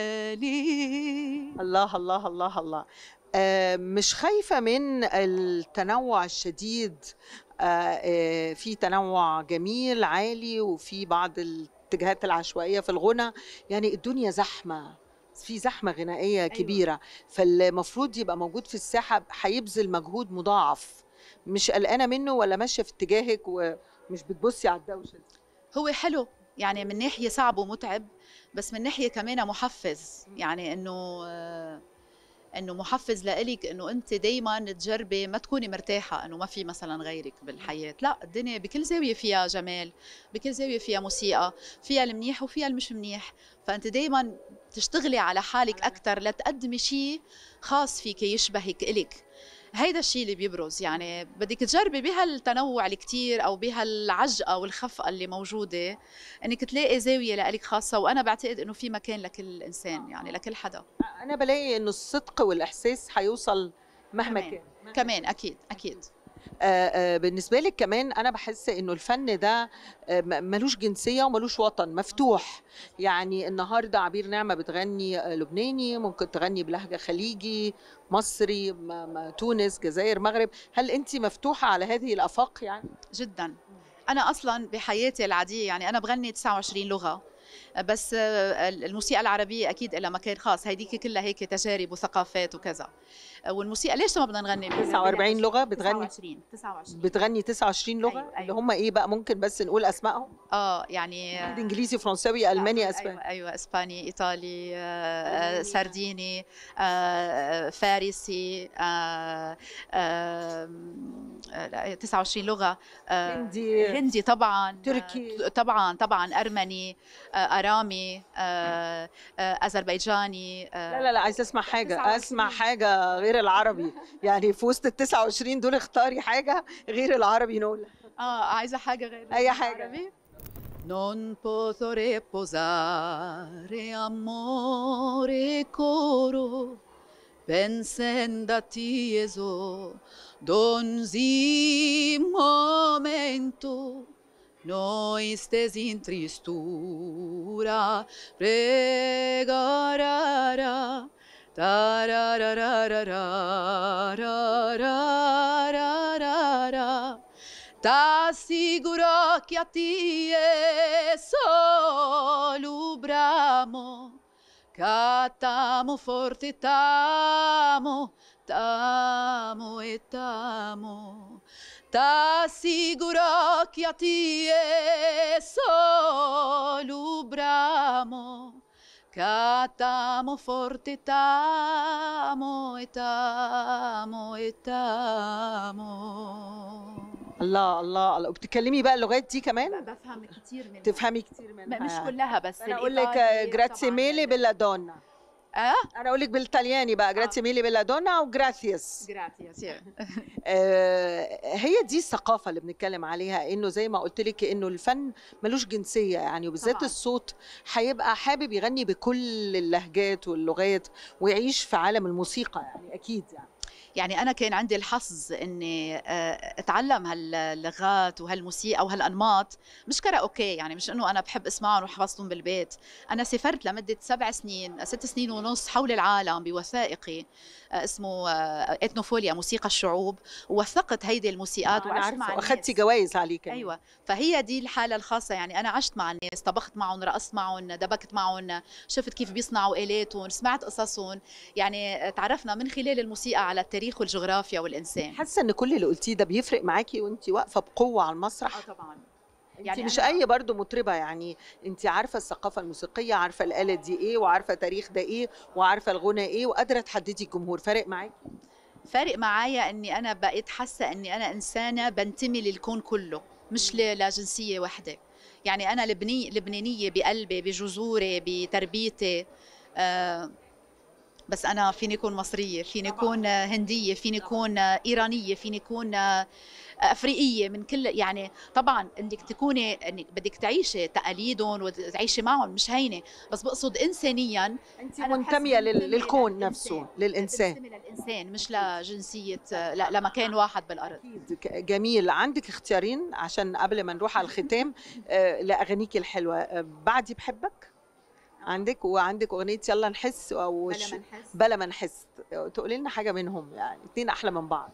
خيالي الله الله الله الله آه مش خايفه من التنوع الشديد آه آه في تنوع جميل عالي وفي بعض الاتجاهات العشوائيه في الغنى يعني الدنيا زحمه في زحمه غنائيه أيوة. كبيره فالمفروض يبقى موجود في الساحه هيبذل مجهود مضاعف مش قلقانه منه ولا ماشيه في اتجاهك ومش بتبصي على الدوشه دي هو حلو يعني من ناحيه صعب ومتعب بس من ناحيه كمان محفز يعني انه آه، انه محفز لإلك انه انت دائما تجربي ما تكوني مرتاحه انه ما في مثلا غيرك بالحياه لا الدنيا بكل زاويه فيها جمال بكل زاويه فيها موسيقى فيها المنيح وفيها المش منيح فانت دائما تشتغلي على حالك اكثر لتقدمي شيء خاص فيك يشبهك إلك هيدا الشيء اللي بيبرز يعني بدك تجربي بهالتنوع الكتير او بهالعجقه والخفقه اللي موجوده انك تلاقي زاويه لإلك خاصه وانا بعتقد انه في مكان لكل انسان يعني لكل حدا انا بلاقي انه الصدق والاحساس هيوصل مهما كمان. كان كمان اكيد اكيد آه، آه، بالنسبه لك كمان انا بحس انه الفن ده آه، م- ملوش جنسيه وملوش وطن مفتوح يعني النهارده عبير نعمه بتغني آه، لبناني ممكن تغني بلهجه خليجي مصري م- م- تونس جزائر مغرب هل انت مفتوحه على هذه الافاق يعني جدا انا اصلا بحياتي العاديه يعني انا بغني 29 لغه بس آه، الموسيقى العربيه اكيد لها مكان خاص هيديك كلها هيك تجارب وثقافات وكذا والموسيقى ليش ما بدنا نغني 49 لغه بتغني 29 29 بتغني 29 لغه أيوة، اللي هم ايه بقى ممكن بس نقول اسمائهم اه يعني أكيد انجليزي فرنساوي الماني اسباني ايوه ايوه اسباني ايطالي آه، آه، سرديني آه، فارسي آه، آه، آه، لا، 29 لغه آه، هندي. هندي طبعا تركي. آه، طبعا طبعا ارمني آه، ارامي آه، آه، اذربيجاني آه، لا لا لا عايزه اسمع حاجه 29. اسمع حاجه غير العربي يعني في وسط ال 29 دول اختاري حاجه غير العربي نقول اه عايزه حاجه غير أي حاجة. العربي Non posso riposare, amore coro, pensando a ti eso, donzi momento, noi stesi in tristura, pregarara, tarararararararararara. T'assicuro che a ti è solo bramo, che t'amo forte, t'amo, t'amo e t'amo. T'assicuro che a ti è solo bramo, Che t'amo forte, t'amo e t'amo e t'amo الله الله الله وبتتكلمي بقى اللغات دي كمان بفهم كتير منها تفهمي كتير منها مش يعني. كلها بس انا اقول لك الإيطالي جراتسي طبعاً. ميلي بيلا دونا اه انا اقول لك بالطلياني بقى جراتسي ميلي بيلا دونا وجراتياس جراتياس آه، هي دي الثقافه اللي بنتكلم عليها انه زي ما قلت لك انه الفن ملوش جنسيه يعني وبالذات طبعاً. الصوت هيبقى حابب يغني بكل اللهجات واللغات ويعيش في عالم الموسيقى يعني اكيد يعني يعني انا كان عندي الحظ اني آه، اتعلم هاللغات وهالموسيقى وهالانماط مش كراوكي يعني مش انه انا بحب اسمعهم وحفظتهم بالبيت انا سافرت لمده سبع سنين ست سنين ونص حول العالم بوثائقي آه، اسمه آه، اثنوفوليا موسيقى الشعوب ووثقت هيدي الموسيقات انا وعشت مع عارفه الناس. واخدتي جوائز عليه كمان ايوه فهي دي الحاله الخاصه يعني انا عشت مع الناس طبخت معهم رقصت معهم دبكت معهم شفت كيف بيصنعوا الاتهم سمعت قصصهم يعني تعرفنا من خلال الموسيقى على التاريخ والجغرافيا والانسان حاسه ان كل اللي قلتيه ده بيفرق معاكي وانت واقفه بقوه على المسرح اه طبعا يعني يعني مش أنا- اي برضو مطربه يعني انت عارفه الثقافه الموسيقيه عارفه الاله دي ايه وعارفه تاريخ ده ايه وعارفه الغنى ايه وقادره تحددي الجمهور فارق معاكي فارق معايا اني انا بقيت حاسه اني انا انسانه بنتمي للكون كله مش ل- لجنسيه واحده يعني انا لبني لبنانيه بقلبي بجذوري بتربيتي آه بس انا فيني اكون مصريه فيني اكون آه، هنديه فيني اكون آه، ايرانيه فيني اكون آه، افريقيه من كل يعني طبعا انك تكوني انك بدك تعيشي تقاليدهم وتعيشي معهم مش هينه بس بقصد انسانيا انت منتميه لل- للكون نفسه للانسان بنتمي للانسان مش لجنسيه لا لمكان واحد بالارض ك- جميل عندك اختيارين عشان قبل ما نروح على الختام آه، لاغانيك الحلوه آه، بعدي بحبك عندك وعندك اغنيه يلا نحس او بلا ش- ما نحس. بلا ما نحس تقولي لنا حاجه منهم يعني اتنين احلى من بعض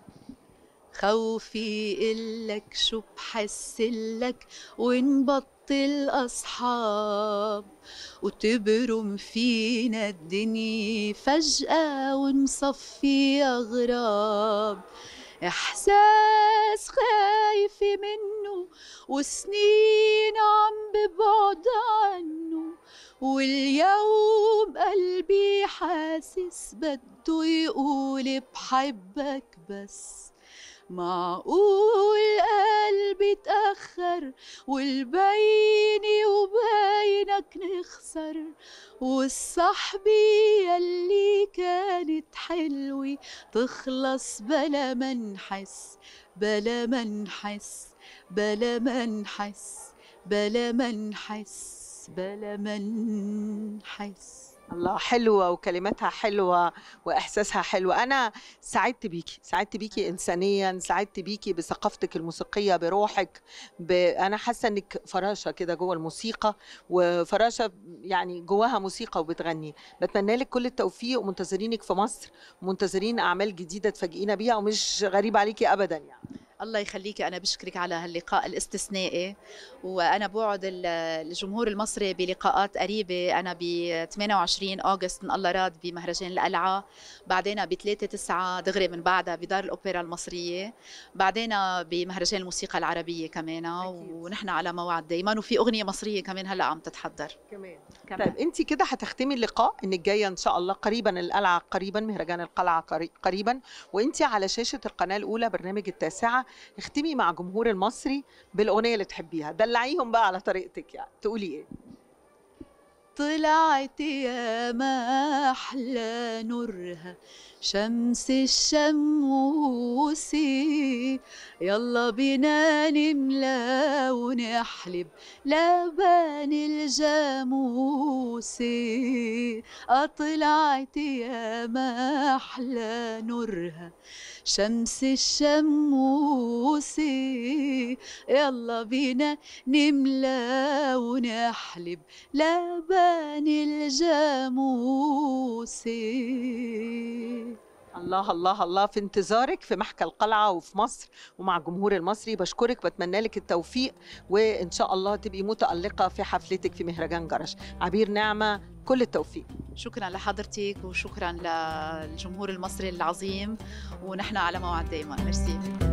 خوفي إلك شو بحسلك ونبطل أصحاب وتبرم فينا الدنيا فجأة ونصفي أغراب إحساس خايفة منه وسنين عم ببعد عنه واليوم قلبي حاسس بده يقول بحبك بس معقول قلبي اتأخر والبيني وبينك نخسر والصحبة يلي كانت حلوة تخلص بلا ما نحس بلا ما نحس بلا ما نحس بلا ما نحس بلا ما نحس الله حلوة وكلماتها حلوة وإحساسها حلو أنا سعدت بيكي سعدت بيكي إنسانيا سعدت بيكي بثقافتك الموسيقية بروحك ب... أنا حاسة إنك فراشة كده جوه الموسيقى وفراشة يعني جواها موسيقى وبتغني بتمنى لك كل التوفيق ومنتظرينك في مصر ومنتظرين أعمال جديدة تفاجئينا بيها ومش غريب عليكي أبدا يعني الله يخليكي أنا بشكرك على هاللقاء الاستثنائي وأنا بوعد ال- الجمهور المصري بلقاءات قريبة أنا ب 28 أغسطس إن الله راد بمهرجان القلعة بعدين ب 3 9 دغري من بعدها بدار الأوبرا المصرية بعدين بمهرجان الموسيقى العربية كمان ونحن على موعد دايما وفي أغنية مصرية كمان هلا عم تتحضر كمان طيب انت كده هتختمي اللقاء انك جايه ان شاء الله قريبا القلعه قريبا مهرجان القلعه قري- قريبا وانت على شاشه القناه الاولى برنامج التاسعه اختمي مع جمهور المصري بالاغنيه اللي تحبيها دلعيهم بقى على طريقتك يعني تقولي ايه طلعت يا ما أحلى نورها شمس الشموس يلا بينا نملى ونحلب لبن الجاموس أطلعت يا ما أحلى نورها شمس الشموس يلا بينا نملى ونحلب لبن الجاموس الله الله الله في انتظارك في محكى القلعه وفي مصر ومع الجمهور المصري بشكرك بتمنى لك التوفيق وان شاء الله تبقي متالقه في حفلتك في مهرجان جرش عبير نعمه كل التوفيق شكرا لحضرتك وشكرا للجمهور المصري العظيم ونحن على موعد دائما ميرسي